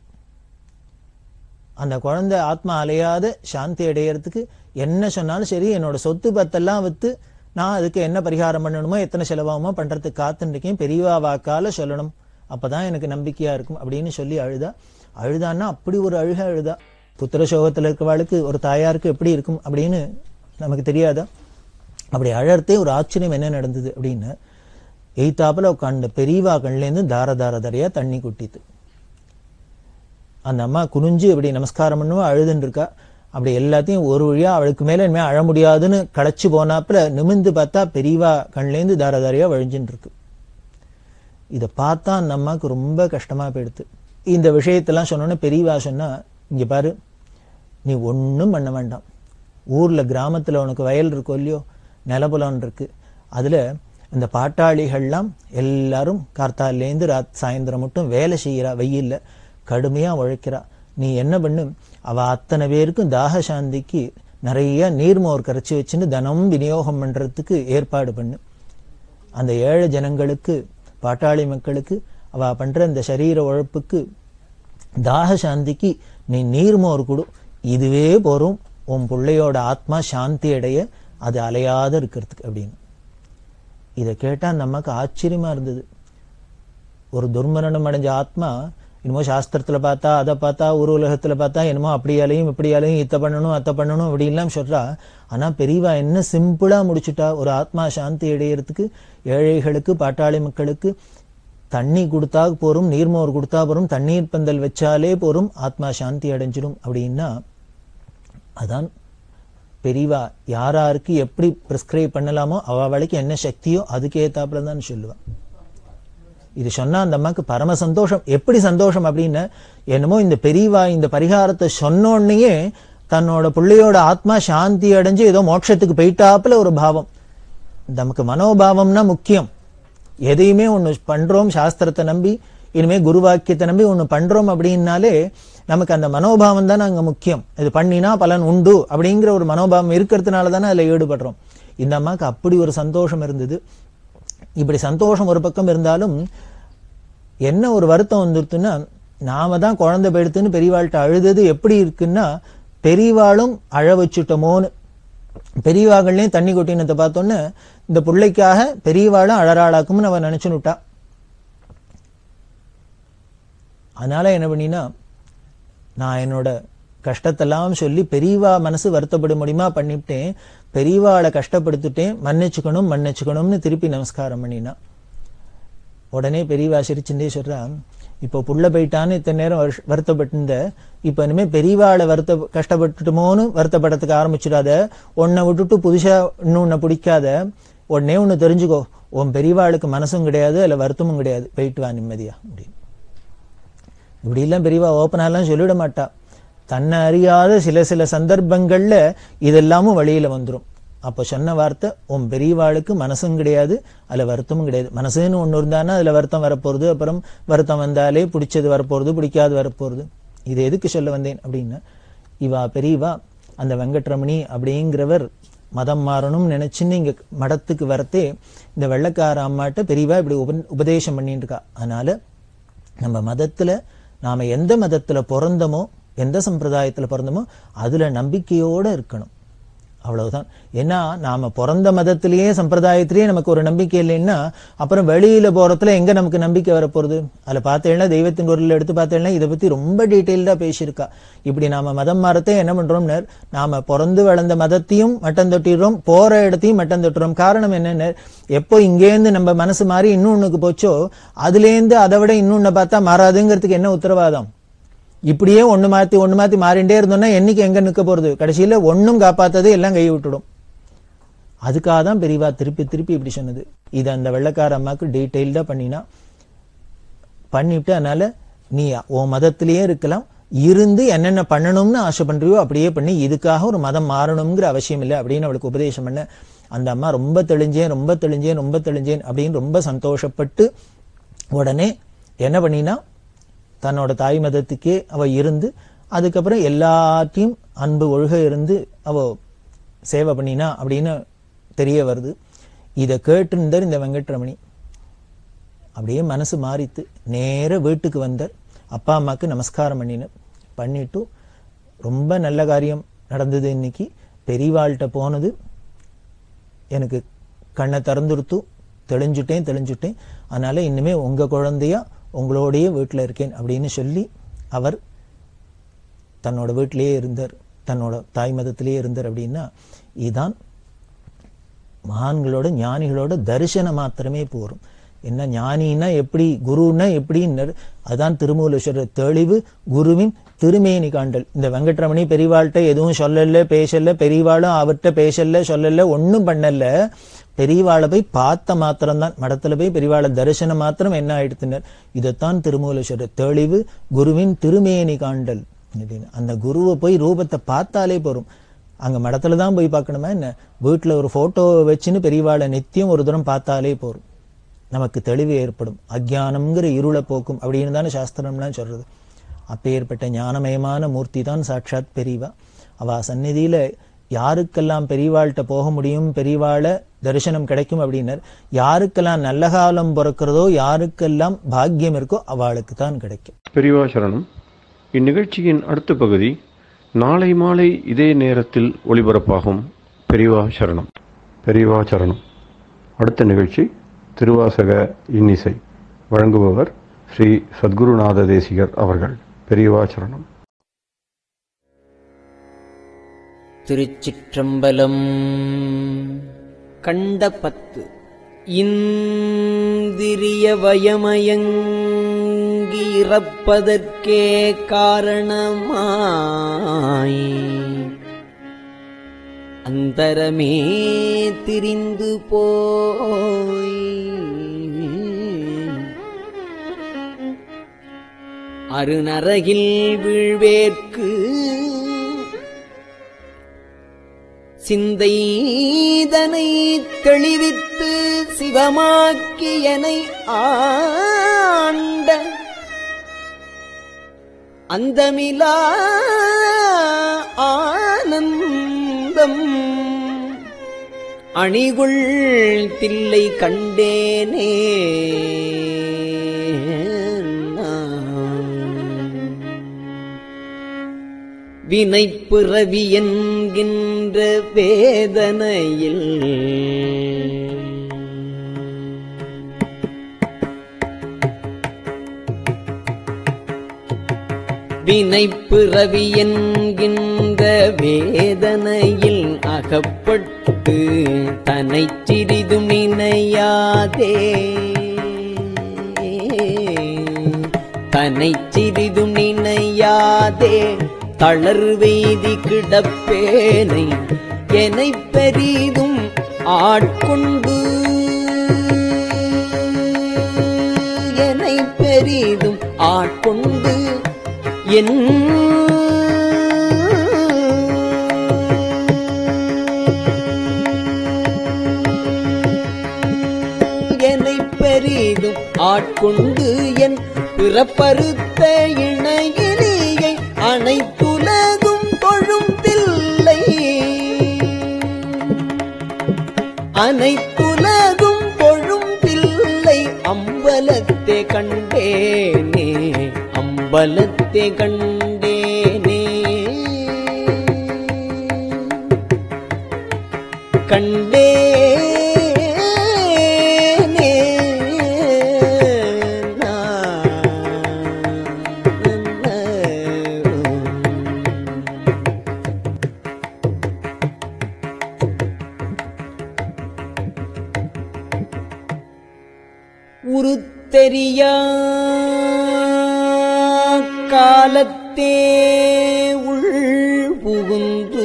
அந்த குழந்தை ஆத்மா அலையாத சாந்தி அடையறதுக்கு என்ன சொன்னாலும் சரி என்னோட சொத்து பத்தெல்லாம் வித்து நான் அதுக்கு என்ன பரிகாரம் பண்ணணுமோ எத்தனை செலவாகுமோ பண்றதுக்கு காத்துட்டு இருக்கேன் பெரியவா வாக்கால சொல்லணும் அப்பதான் எனக்கு நம்பிக்கையா இருக்கும் அப்படின்னு சொல்லி அழுதா அழுதான்னா அப்படி ஒரு அழுக அழுதா புத்திர சோகத்துல இருக்கிறவாளுக்கு ஒரு தாயாருக்கு எப்படி இருக்கும் அப்படின்னு நமக்கு தெரியாதா அப்படி அழறதே ஒரு ஆச்சரியம் என்ன நடந்தது அப்படின்னு எய்த்தாப்புல உட்காண்ட பெரியவா கண்லேருந்து தார தார தாரையா தண்ணி கொட்டித்து அந்த அம்மா குனிஞ்சு இப்படி நமஸ்காரம் பண்ணுவா அழுதுன்னு இருக்கா அப்படி எல்லாத்தையும் ஒரு வழியா அவளுக்கு மேல இனிமே அழ முடியாதுன்னு களைச்சு போனாப்புல நிமிந்து பார்த்தா பெரியவா கண்லேருந்து தாரதாரியா வழிஞ்சுன்னு இருக்கு இதை பார்த்தா அந்த அம்மாவுக்கு ரொம்ப கஷ்டமா போயிடுது இந்த விஷயத்தெல்லாம் சொன்னோன்னே பெரியவா சொன்னா இங்க பாரு நீ ஒண்ணும் பண்ண வேண்டாம் ஊர்ல கிராமத்துல உனக்கு வயல் இருக்கோ இல்லையோ நிலபுலம் இருக்கு அதுல இந்த பாட்டாளிகள்லாம் எல்லாரும் கார்த்தாலேருந்து ராத் சாயந்தரம் மட்டும் வேலை செய்யறா வெயில்ல கடுமையா உழைக்கிறா நீ என்ன பண்ணு அவ அத்தனை பேருக்கும் தாக சாந்திக்கு நிறைய நீர்மோர் கரைச்சி வச்சுன்னு தனம் விநியோகம் பண்றதுக்கு ஏற்பாடு பண்ணு அந்த ஏழை ஜனங்களுக்கு பாட்டாளி மக்களுக்கு அவ பண்ற இந்த சரீர உழைப்புக்கு தாக சாந்திக்கு நீ நீர்மோர் கொடு இதுவே போரும் உன் பிள்ளையோட ஆத்மா சாந்தி அடைய அது அலையாத இருக்கிறதுக்கு அப்படின்னு இதை கேட்டா நமக்கு ஆச்சரியமா இருந்தது ஒரு துர்மரணம் அடைஞ்ச ஆத்மா என்னமோ சாஸ்திரத்துல பார்த்தா அதை பார்த்தா ஒரு உலகத்துல பார்த்தா என்னமோ அப்படி அலையும் இப்படி அலையும் இத்த பண்ணணும் அத்தை பண்ணணும் அப்படின்லாம் சொல்றா ஆனா பெரியவா என்ன சிம்பிளா முடிச்சுட்டா ஒரு ஆத்மா சாந்தி அடையறதுக்கு ஏழைகளுக்கு பாட்டாளி மக்களுக்கு தண்ணி கொடுத்தா போரும் நீர்மோர் கொடுத்தா போரும் தண்ணீர் பந்தல் வச்சாலே போரும் ஆத்மா சாந்தி அடைஞ்சிடும் அப்படின்னா அதான் பெரியவா யாராருக்கு எப்படி பிரிஸ்கிரைப் பண்ணலாமோ அவ அவளுக்கு என்ன சக்தியோ அதுக்கு ஏத்தாப்புல தான் சொல்லுவா இது சொன்னா அந்த அம்மாக்கு பரம சந்தோஷம் எப்படி சந்தோஷம் அப்படின்னு என்னமோ இந்த பெரியவா இந்த பரிகாரத்தை சொன்னோடனேயே தன்னோட பிள்ளையோட ஆத்மா சாந்தி அடைஞ்சு ஏதோ மோட்சத்துக்கு போயிட்டாப்புல ஒரு பாவம் நமக்கு மனோபாவம்னா முக்கியம் எதையுமே ஒண்ணு பண்றோம் சாஸ்திரத்தை நம்பி இனிமே குருவாக்கியத்தை நம்பி ஒண்ணு பண்றோம் அப்படின்னாலே நமக்கு அந்த மனோபாவம் தான் அங்க முக்கியம் இது பண்ணினா பலன் உண்டு அப்படிங்கிற ஒரு மனோபாவம் இருக்கிறதுனால தானே அதுல ஈடுபடுறோம் இந்த அம்மாக்கு அப்படி ஒரு சந்தோஷம் இருந்தது இப்படி சந்தோஷம் ஒரு பக்கம் இருந்தாலும் என்ன ஒரு வருத்தம் வந்துருத்துன்னா நாம தான் குழந்தை பெடுத்துன்னு பெரியவாள்கிட்ட அழுதது எப்படி இருக்குன்னா பெரியவாளும் அழ வச்சுட்டோமோன்னு பெரியவாகள்லையும் தண்ணி கொட்டினத்தை பார்த்தோன்னு இந்த பிள்ளைக்காக பெரியவாளும் அழறாளாக்கும்னு அவன் நினைச்சுனுட்டா அதனால என்ன பண்ணினா நான் என்னோட கஷ்டத்தெல்லாம் சொல்லி பெரியவா மனசு வருத்தப்பட முடியுமா பண்ணிவிட்டேன் பெரியவாளை கஷ்டப்படுத்திட்டேன் மன்னிச்சுக்கணும் மன்னிச்சுக்கணும்னு திருப்பி நமஸ்காரம் பண்ணினா உடனே பெரியவா சிரிச்சுட்டே சொல்றா இப்போ புள்ள போயிட்டான்னு இத்தனை நேரம் வருஷ- வருத்தப்பட்டிருந்த இப்ப இனிமே பெரியவாளை வருத்த கஷ்டப்பட்டுட்டோமோன்னு வருத்தப்படத்துக்கு ஆரம்பிச்சிடாத உன்னை விட்டுட்டு புதுசா இன்னொன்னு பிடிக்காத உடனே ஒண்ணு தெரிஞ்சுக்கோ உன் பெரியவாளுக்கு மனசும் கிடையாது இல்ல வருத்தமும் கிடையாது போயிட்டு வா நிம்மதியா அப்படின்னு இப்படி எல்லாம் பெரியவா ஓப்பனாலாம் சொல்லிட மாட்டா தன்னை அறியாத சில சில சந்தர்ப்பங்கள்ல இதெல்லாமும் வழியில வந்துரும் அப்ப சொன்ன வார்த்தை உன் பெரியவாளுக்கு மனசும் கிடையாது அதுல வருத்தமும் கிடையாது மனசுன்னு ஒண்ணு இருந்தானா அதுல வருத்தம் வரப்போறது அப்புறம் வருத்தம் வந்தாலே பிடிச்சது வரப்போறது பிடிக்காது வரப்போறது இது எதுக்கு சொல்ல வந்தேன் அப்படின்னா இவா பெரியவா அந்த வெங்கட்ரமணி அப்படிங்கிறவர் மதம் மாறணும்னு நினைச்சுன்னு இங்க மடத்துக்கு வரத்தே இந்த வெள்ளக்கார அம்மாட்ட பெரியவா இப்படி உப- உபதேசம் பண்ணிட்டு இருக்கா அதனால நம்ம மதத்துல நாம எந்த மதத்துல பிறந்தோமோ எந்த சம்பிரதாயத்துல பிறந்தோமோ அதுல நம்பிக்கையோட இருக்கணும் அவ்வளவுதான் ஏன்னா நாம பிறந்த மதத்திலேயே சம்பிரதாயத்திலேயே நமக்கு ஒரு நம்பிக்கை இல்லைன்னா அப்புறம் வெளியில போறதுல எங்க நமக்கு நம்பிக்கை வரப்போறது அதுல பார்த்தேன்னா தெய்வத்தின் குரல் எடுத்து பார்த்தேன்னா இதை பத்தி ரொம்ப டீட்டெயில்டா பேசியிருக்கா இப்படி நாம மதம் மாறத்தை என்ன பண்றோம்னு நாம பிறந்து வளர்ந்த மதத்தையும் மட்டம் தொட்டிடுறோம் போற இடத்தையும் மட்டம் தொட்டுறோம் காரணம் என்னன்னு எப்போ இங்கேருந்து நம்ம மனசு மாறி இன்னொன்னுக்கு போச்சோ அதுலேருந்து அதை விட இன்னொன்னு பார்த்தா மாறாதுங்கிறதுக்கு என்ன உத்தரவாதம் இப்படியே ஒண்ணு மாத்தி ஒண்ணு மாத்தி மாறிண்டே இருந்தோம்னா என்னைக்கு எங்க நிக்க போறது கடைசியில ஒண்ணும் காப்பாத்தது எல்லாம் கை விட்டுடும் அதுக்காக தான் பெரியவா திருப்பி திருப்பி இப்படி சொன்னது இது அந்த வெள்ளக்கார அம்மாக்கு டீட்டெயில்டா பண்ணினா பண்ணிவிட்டு அதனால நீ உன் மதத்திலேயே இருக்கலாம் இருந்து என்னென்ன பண்ணணும்னு ஆசை பண்றியோ அப்படியே பண்ணி இதுக்காக ஒரு மதம் மாறணுங்கிற அவசியம் இல்லை அப்படின்னு அவளுக்கு உபதேசம் பண்ண அந்த அம்மா ரொம்ப தெளிஞ்சேன் ரொம்ப தெளிஞ்சேன் ரொம்ப தெளிஞ்சேன் அப்படின்னு ரொம்ப சந்தோஷப்பட்டு உடனே என்ன பண்ணினா தன்னோட தாய் மதத்துக்கே அவ இருந்து அதுக்கப்புறம் எல்லாத்தையும் அன்பு ஒழுக இருந்து அவ சேவை பண்ணினா அப்படின்னு தெரிய வருது இதை கேட்டுருந்தார் இந்த வெங்கட்ரமணி அப்படியே மனசு மாறித்து நேர வீட்டுக்கு வந்தார் அப்பா அம்மாக்கு நமஸ்காரம் பண்ணினார் பண்ணிட்டு ரொம்ப நல்ல காரியம் நடந்தது இன்னைக்கு பெரியவாள்கிட்ட போனது எனக்கு கண்ணை திறந்துடுத்து தெளிஞ்சுட்டேன் தெளிஞ்சுட்டேன் அதனால இனிமே உங்க குழந்தையா உங்களோடயே வீட்டில் இருக்கேன் அப்படின்னு சொல்லி அவர் தன்னோட வீட்டிலேயே இருந்தார் தன்னோட தாய் மதத்திலேயே இருந்தார் அப்படின்னா இதுதான் மகான்களோட ஞானிகளோட தரிசனம் மாத்திரமே போரும் என்ன ஞானின்னா எப்படி குருன்னா எப்படின்னு அதான் திருமூலேஸ்வரர் தெளிவு குருவின் திருமேனி காண்டல் இந்த வெங்கட்ரமணி பெரியவாள்கிட்ட எதுவும் சொல்லல பேசல பெரியவாளும் அவர்கிட்ட பேசல சொல்லல ஒன்றும் பண்ணல பெரியவாளை போய் பார்த்த மாத்திரம்தான் மடத்துல போய் பெரியவாளை தரிசனம் மாத்திரம் என்ன ஆயிடுத்துனர் இதைத்தான் திருமூலேஸ்வரர் தெளிவு குருவின் திருமேனி காண்டல் அப்படின்னு அந்த குருவை போய் ரூபத்தை பார்த்தாலே போரும் அங்க மடத்துல தான் போய் பார்க்கணுமா என்ன வீட்டுல ஒரு போட்டோ வச்சுன்னு பெரியவாளை நித்தியம் ஒரு தூரம் பார்த்தாலே போரும் நமக்கு தெளிவு ஏற்படும் அஜ்ஞானம்ங்கிற இருளை போக்கும் அப்படின்னு தானே சாஸ்திரம்லாம் சொல்றது அப்பேற்பட்ட ஞானமயமான மூர்த்தி தான் சாட்சாத் பெரியவா அவ சந்நிதியில யாருக்கெல்லாம் பெரியவாள்கிட்ட போக முடியும் பெரியவாளை தரிசனம் கிடைக்கும் அப்படின்னர் யாருக்கெல்லாம் நல்ல காலம் பிறக்கிறதோ யாருக்கெல்லாம் பாக்கியம் இருக்கோ அவளுக்கு தான் கிடைக்கும் பெரியவா சரணம் இந்நிகழ்ச்சியின் அடுத்த பகுதி நாளை மாலை இதே நேரத்தில் ஒளிபரப்பாகும் பெரியவா சரணம் பெரியவா சரணம் அடுத்த நிகழ்ச்சி திருவாசக இன்னிசை வழங்குபவர் ஸ்ரீ சத்குருநாத தேசிகர் அவர்கள் பெரியவா சரணம் திருச்சிற்றம்பலம் கண்ட பத்து இந்திரிய வயமயங்கி இறப்பதற்கே காரணமாய் அந்தரமே திரிந்து போய் அருநரகில் வீழ்வேற்கு சிந்தைதனை தெளிவித்து சிவமாக்கியனை ஆண்ட அந்தமிலா ஆனந்தம் அணிகுள் தில்லை கண்டேனே வினைப்பிறவி என்கின்ற வேதனையில் வினைப்பிறவி என்கின்ற வேதனையில் அகப்பட்டு தன்னை சிறிதும் நினையாதே தன்னை சிறிதும் நினையாதே தளர்வெய்தி கிடப்பேனை என்னை பெரிதும் ஆட்கொண்டு என்னை பெரிதும் ஆட்கொண்டு என் என்னை பெரிதும் ஆட்கொண்டு என் பிறப்பறுத்த இணையிலியை அனைத்துலகும் தொழும் தில்லை அனைத்துலகும் தொழும் தில்லை அம்பலத்தே கண்டேனே அம்பலத்தே அம்பலத்தை கண்டேனே கண்டேனே நான். உருத்தெரியா காலத்தே உள் புகுந்து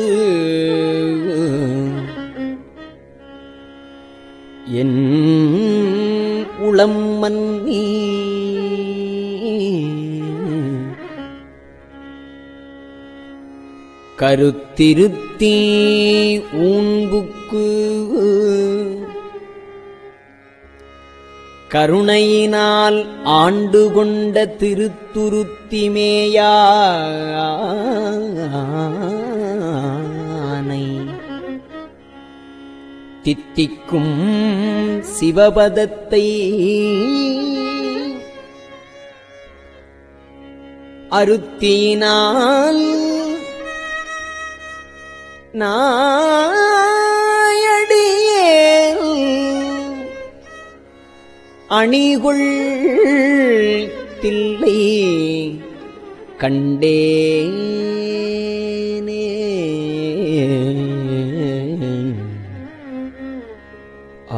என் உளம் மன்னி கருத்திருத்தீ ஊன்புக்கு கருணையினால் ஆண்டு கொண்ட திருத்துருத்திமேயானை தித்திக்கும் சிவபதத்தை அருத்தினால் நாயடியே அணிகுள் தில்லை கண்டேனே ஆ.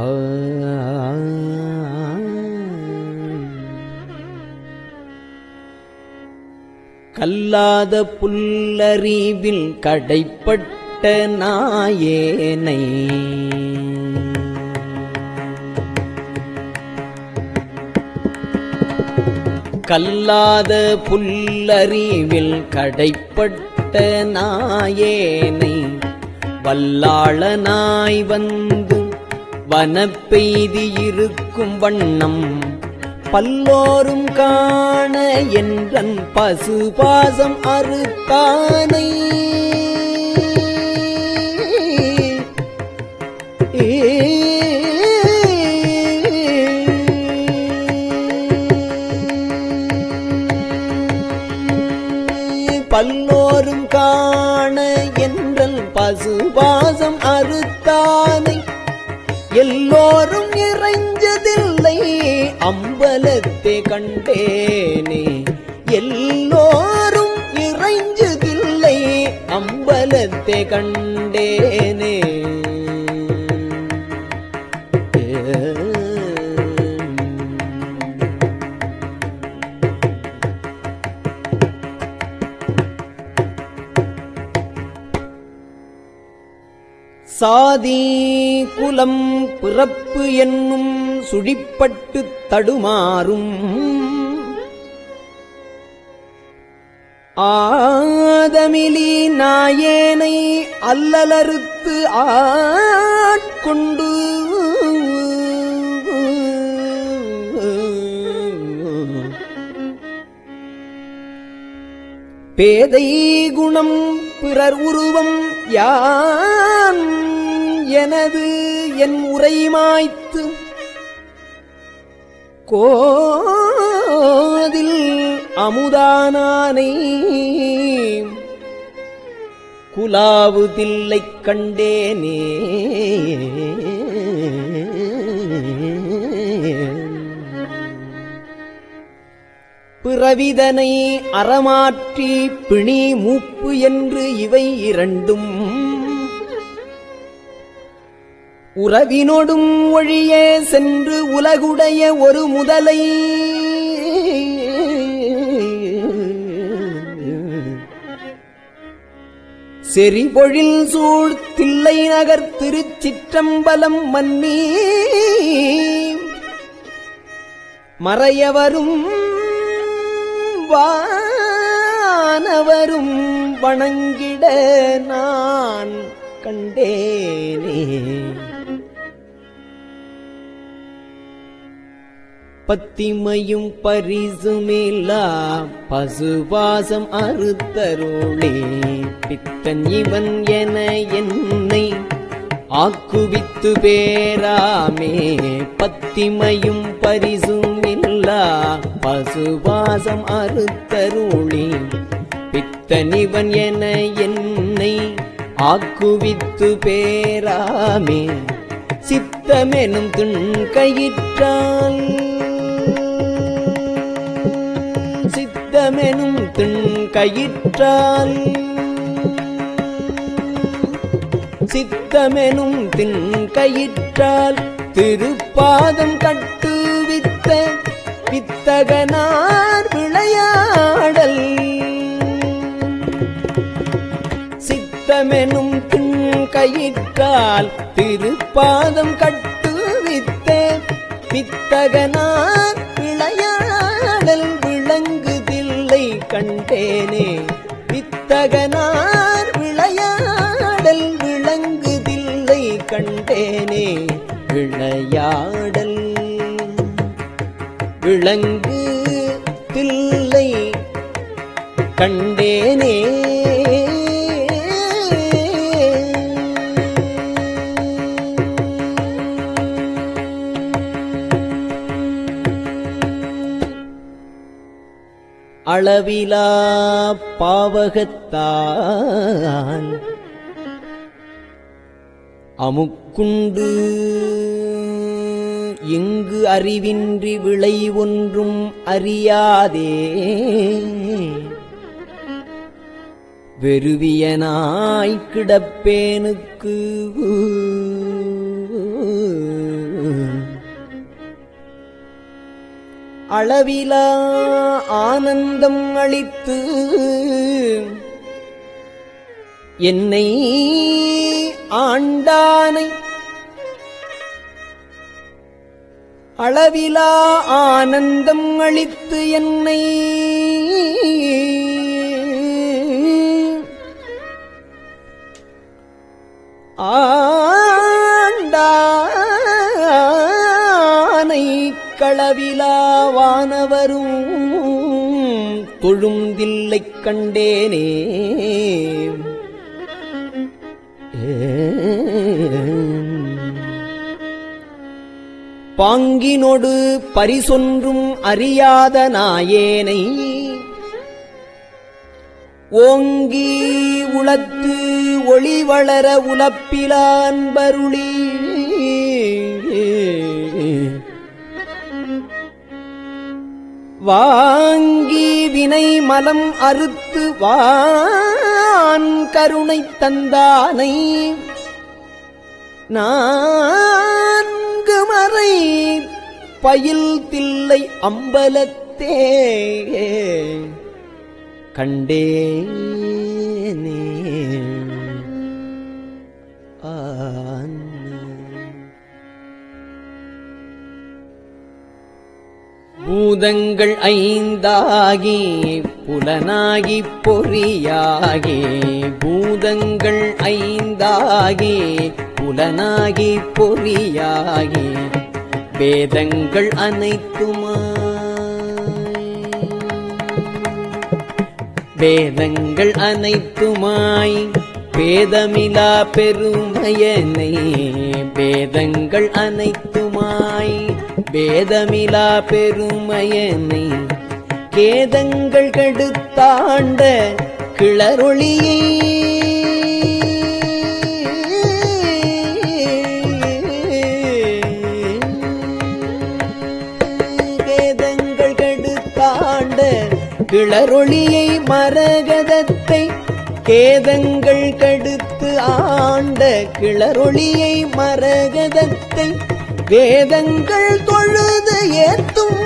கல்லாத புல்லறிவில் கடைப்பட்ட நாயேனை கல்லாத புல்லறிவில் கடைப்பட்ட நாயேனை வல்லாளனாய் வந்து வனப்பெய்தி இருக்கும் வண்ணம் பல்லோரும் காண என்றன் பசுபாசம் அறுத்தானை பல்லோரும் காண என்றல் பசுபாசம் அறுத்தானை எல்லோரும் இறைஞ்சதில்லை அம்பலத்தை கண்டேனே எல்லோரும் இறைஞ்சதில்லை அம்பலத்தை கண்டேனே சாதி குலம் பிறப்பு என்னும் சுழிப்பட்டு தடுமாறும் ஆதமிலி நாயேனை அல்லலறுத்து ஆட்கொண்டு பேதை குணம் பிறர் உருவம் யான் எனது என் உரை மாய்த்து கோதில் அமுதானானை குலாவு தில்லைக் கண்டேனே பிறவிதனை அறமாற்றி பிணி மூப்பு என்று இவை இரண்டும் உறவினொடும் ஒழியே சென்று உலகுடைய ஒரு முதலை செறிபொழில் சூழ் தில்லை நகர் திருச்சிற்றம்பலம் மன்னி மறையவரும் வானவரும் வணங்கிட நான் கண்டேனே பத்திமையும் பரிசுமில்லா பசுபாசம் அறுத்தருளே பித்தன் இவன் என என்னை ஆக்குவித்து பேராமே பத்திமையும் பரிசும் இல்லா பசுபாசம் அறுத்தருளி பித்தனிவன் என என்னை ஆக்குவித்து பேராமே சித்தமெனும் துண் கயிற்றால் சித்தமெனும் துண் கயிற்றால் சித்தமெனும் தின் கயிற்றால் திருப்பாதம் கட்டுவித்த வித்தகனார் விளையாடல் சித்தமெனும் தின் கயிற்றால் திருப்பாதம் கட்டுவித்த வித்தகனார் விளையாடல் விளங்குதில்லை கண்டேனே வித்தகனார் விளையாடல் விளங்குதில்லை கண்டேனே விளையாடல் விளங்கு தில்லை கண்டேனே அளவிலா பாவகத்தால் அமுக்குண்டு இங்கு அறிவின்றி விளை ஒன்றும் அறியாதே வெறுவியனாய் கிடப்பேனுக்கு அளவிலா ஆனந்தம் அளித்து என்னை ஆண்டானை அளவிலா ஆனந்தம் அளித்து என்னை ஆண்டானை களவிலாவானவரும் தொழுந்தில்லைக் கண்டேனே பாங்கினொடு பரிசொன்றும் அறியாத நாயேனை ஓங்கி உளத்து ஒளி வளர உலப்பிலான்பருளி வாங்கி வினை மலம் அறுத்து வான் கருணை தந்தானை நான்கு மறை பயில் தில்லை அம்பலத்தே கண்டேனே ஆன் பூதங்கள் ஐந்தாகி புலனாகி பொறியாகி பூதங்கள் ஐந்தாகி புலனாகி பொறியாகி வேதங்கள் அனைத்துமாய் வேதங்கள் அனைத்துமாய் பேதமிலா பெருமையனை வேதங்கள் அனைத்துமாய் பேதமிலா பெருமையனை கேதங்கள் கெடுத்தாண்ட கிளரொளியை வேதங்கள் கெடுத்தாண்ட கிளரொளியை மரகதத்தை கேதங்கள் கடுத்து ஆண்ட கிளரொளியை மரகதத்தை வேதங்கள் தொழுது ஏத்தும்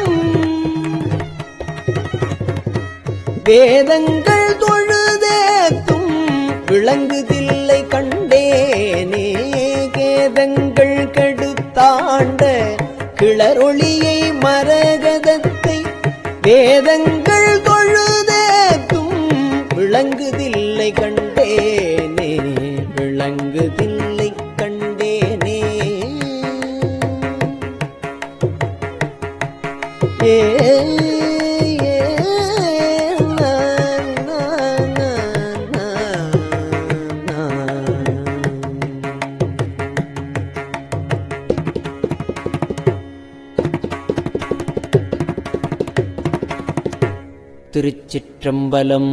வேதங்கள் தொழுதேத்தும் விளங்குதில்லை கண்டேனே கேதங்கள் கெடுத்தாண்ட கிளரொளியை மரகதத்தை வேதங்கள் தொழுதேத்தும் விளங்குதில்லை கண்டேனே விளங்குதில்லை கண்டேனே ஏ ஏ, நா, நா, நா, நா, நா. திருச்சிற்றம்பலம்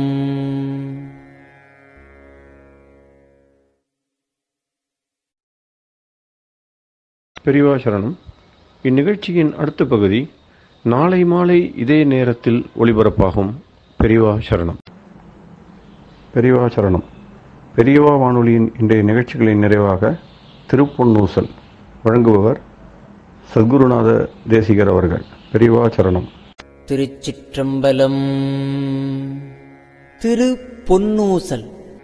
பெரியவா சரணம் இந்நிகழ்ச்சியின் அடுத்த பகுதி நாளை மாலை இதே நேரத்தில் ஒளிபரப்பாகும் பெரியவா சரணம் பெரியவா சரணம் பெரியவா வானொலியின் இன்றைய நிகழ்ச்சிகளின் நிறைவாக திருப்பொன்னூசல் வழங்குபவர் சத்குருநாத தேசிகர் அவர்கள் பெரியவா சரணம் திருச்சிற்றம்பலம் திரு பொன்னூசல்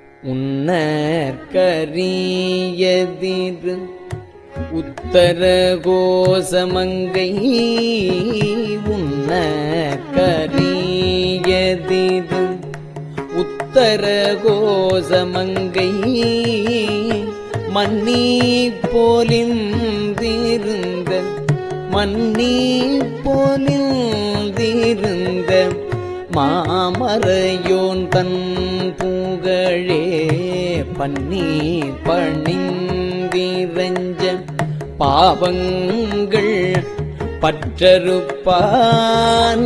உன்னற்கரியதிரு உத்தர கோசமங்கை உன்னற்கரியதிரு உத்தர கோசமங்கை மன்னி போலிந்திருந்த மன்னி போலிந்திருந்த மாமரையோன் தன் புகழே பன்னி பணிந்திரஞ்ச பாவங்கள் பற்றறுப்பான்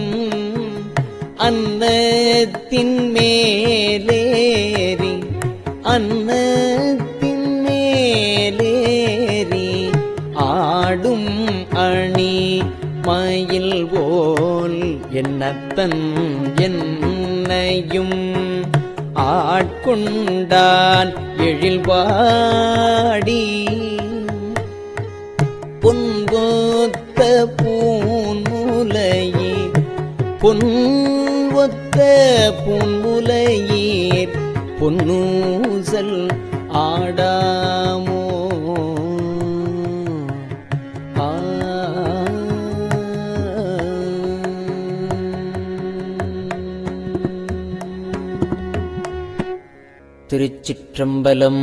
அன்னத்தின் மேலேறி அன்னத்தின் மேலேறி ஆடும் அணி மயில் போல் என்னத்தன் என்னையும் ஆட்கொண்டான் எழில்வாடி பொன்பொத்த பூன்முலையே பொன்வொத்த பூன்முலையீர் பொன்னூசல் ஆடாமோ ஆ திருச்சிற்றம்பலம்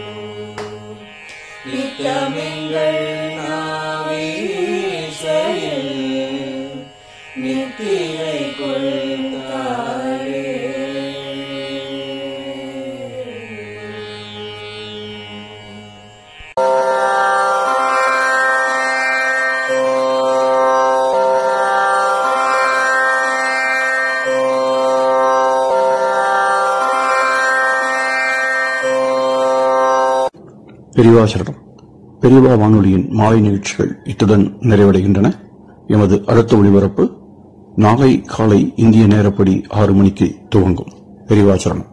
நித்தமெங்கள் நாவீசையில் பெரியவா சரணம் பெரியவா வானொலியின் மாலை நிகழ்ச்சிகள் இத்துடன் நிறைவடைகின்றன எமது அடுத்த ஒளிபரப்பு நாளை காலை இந்திய நேரப்படி ஆறு மணிக்கு துவங்கும் பெரியவா சரணம்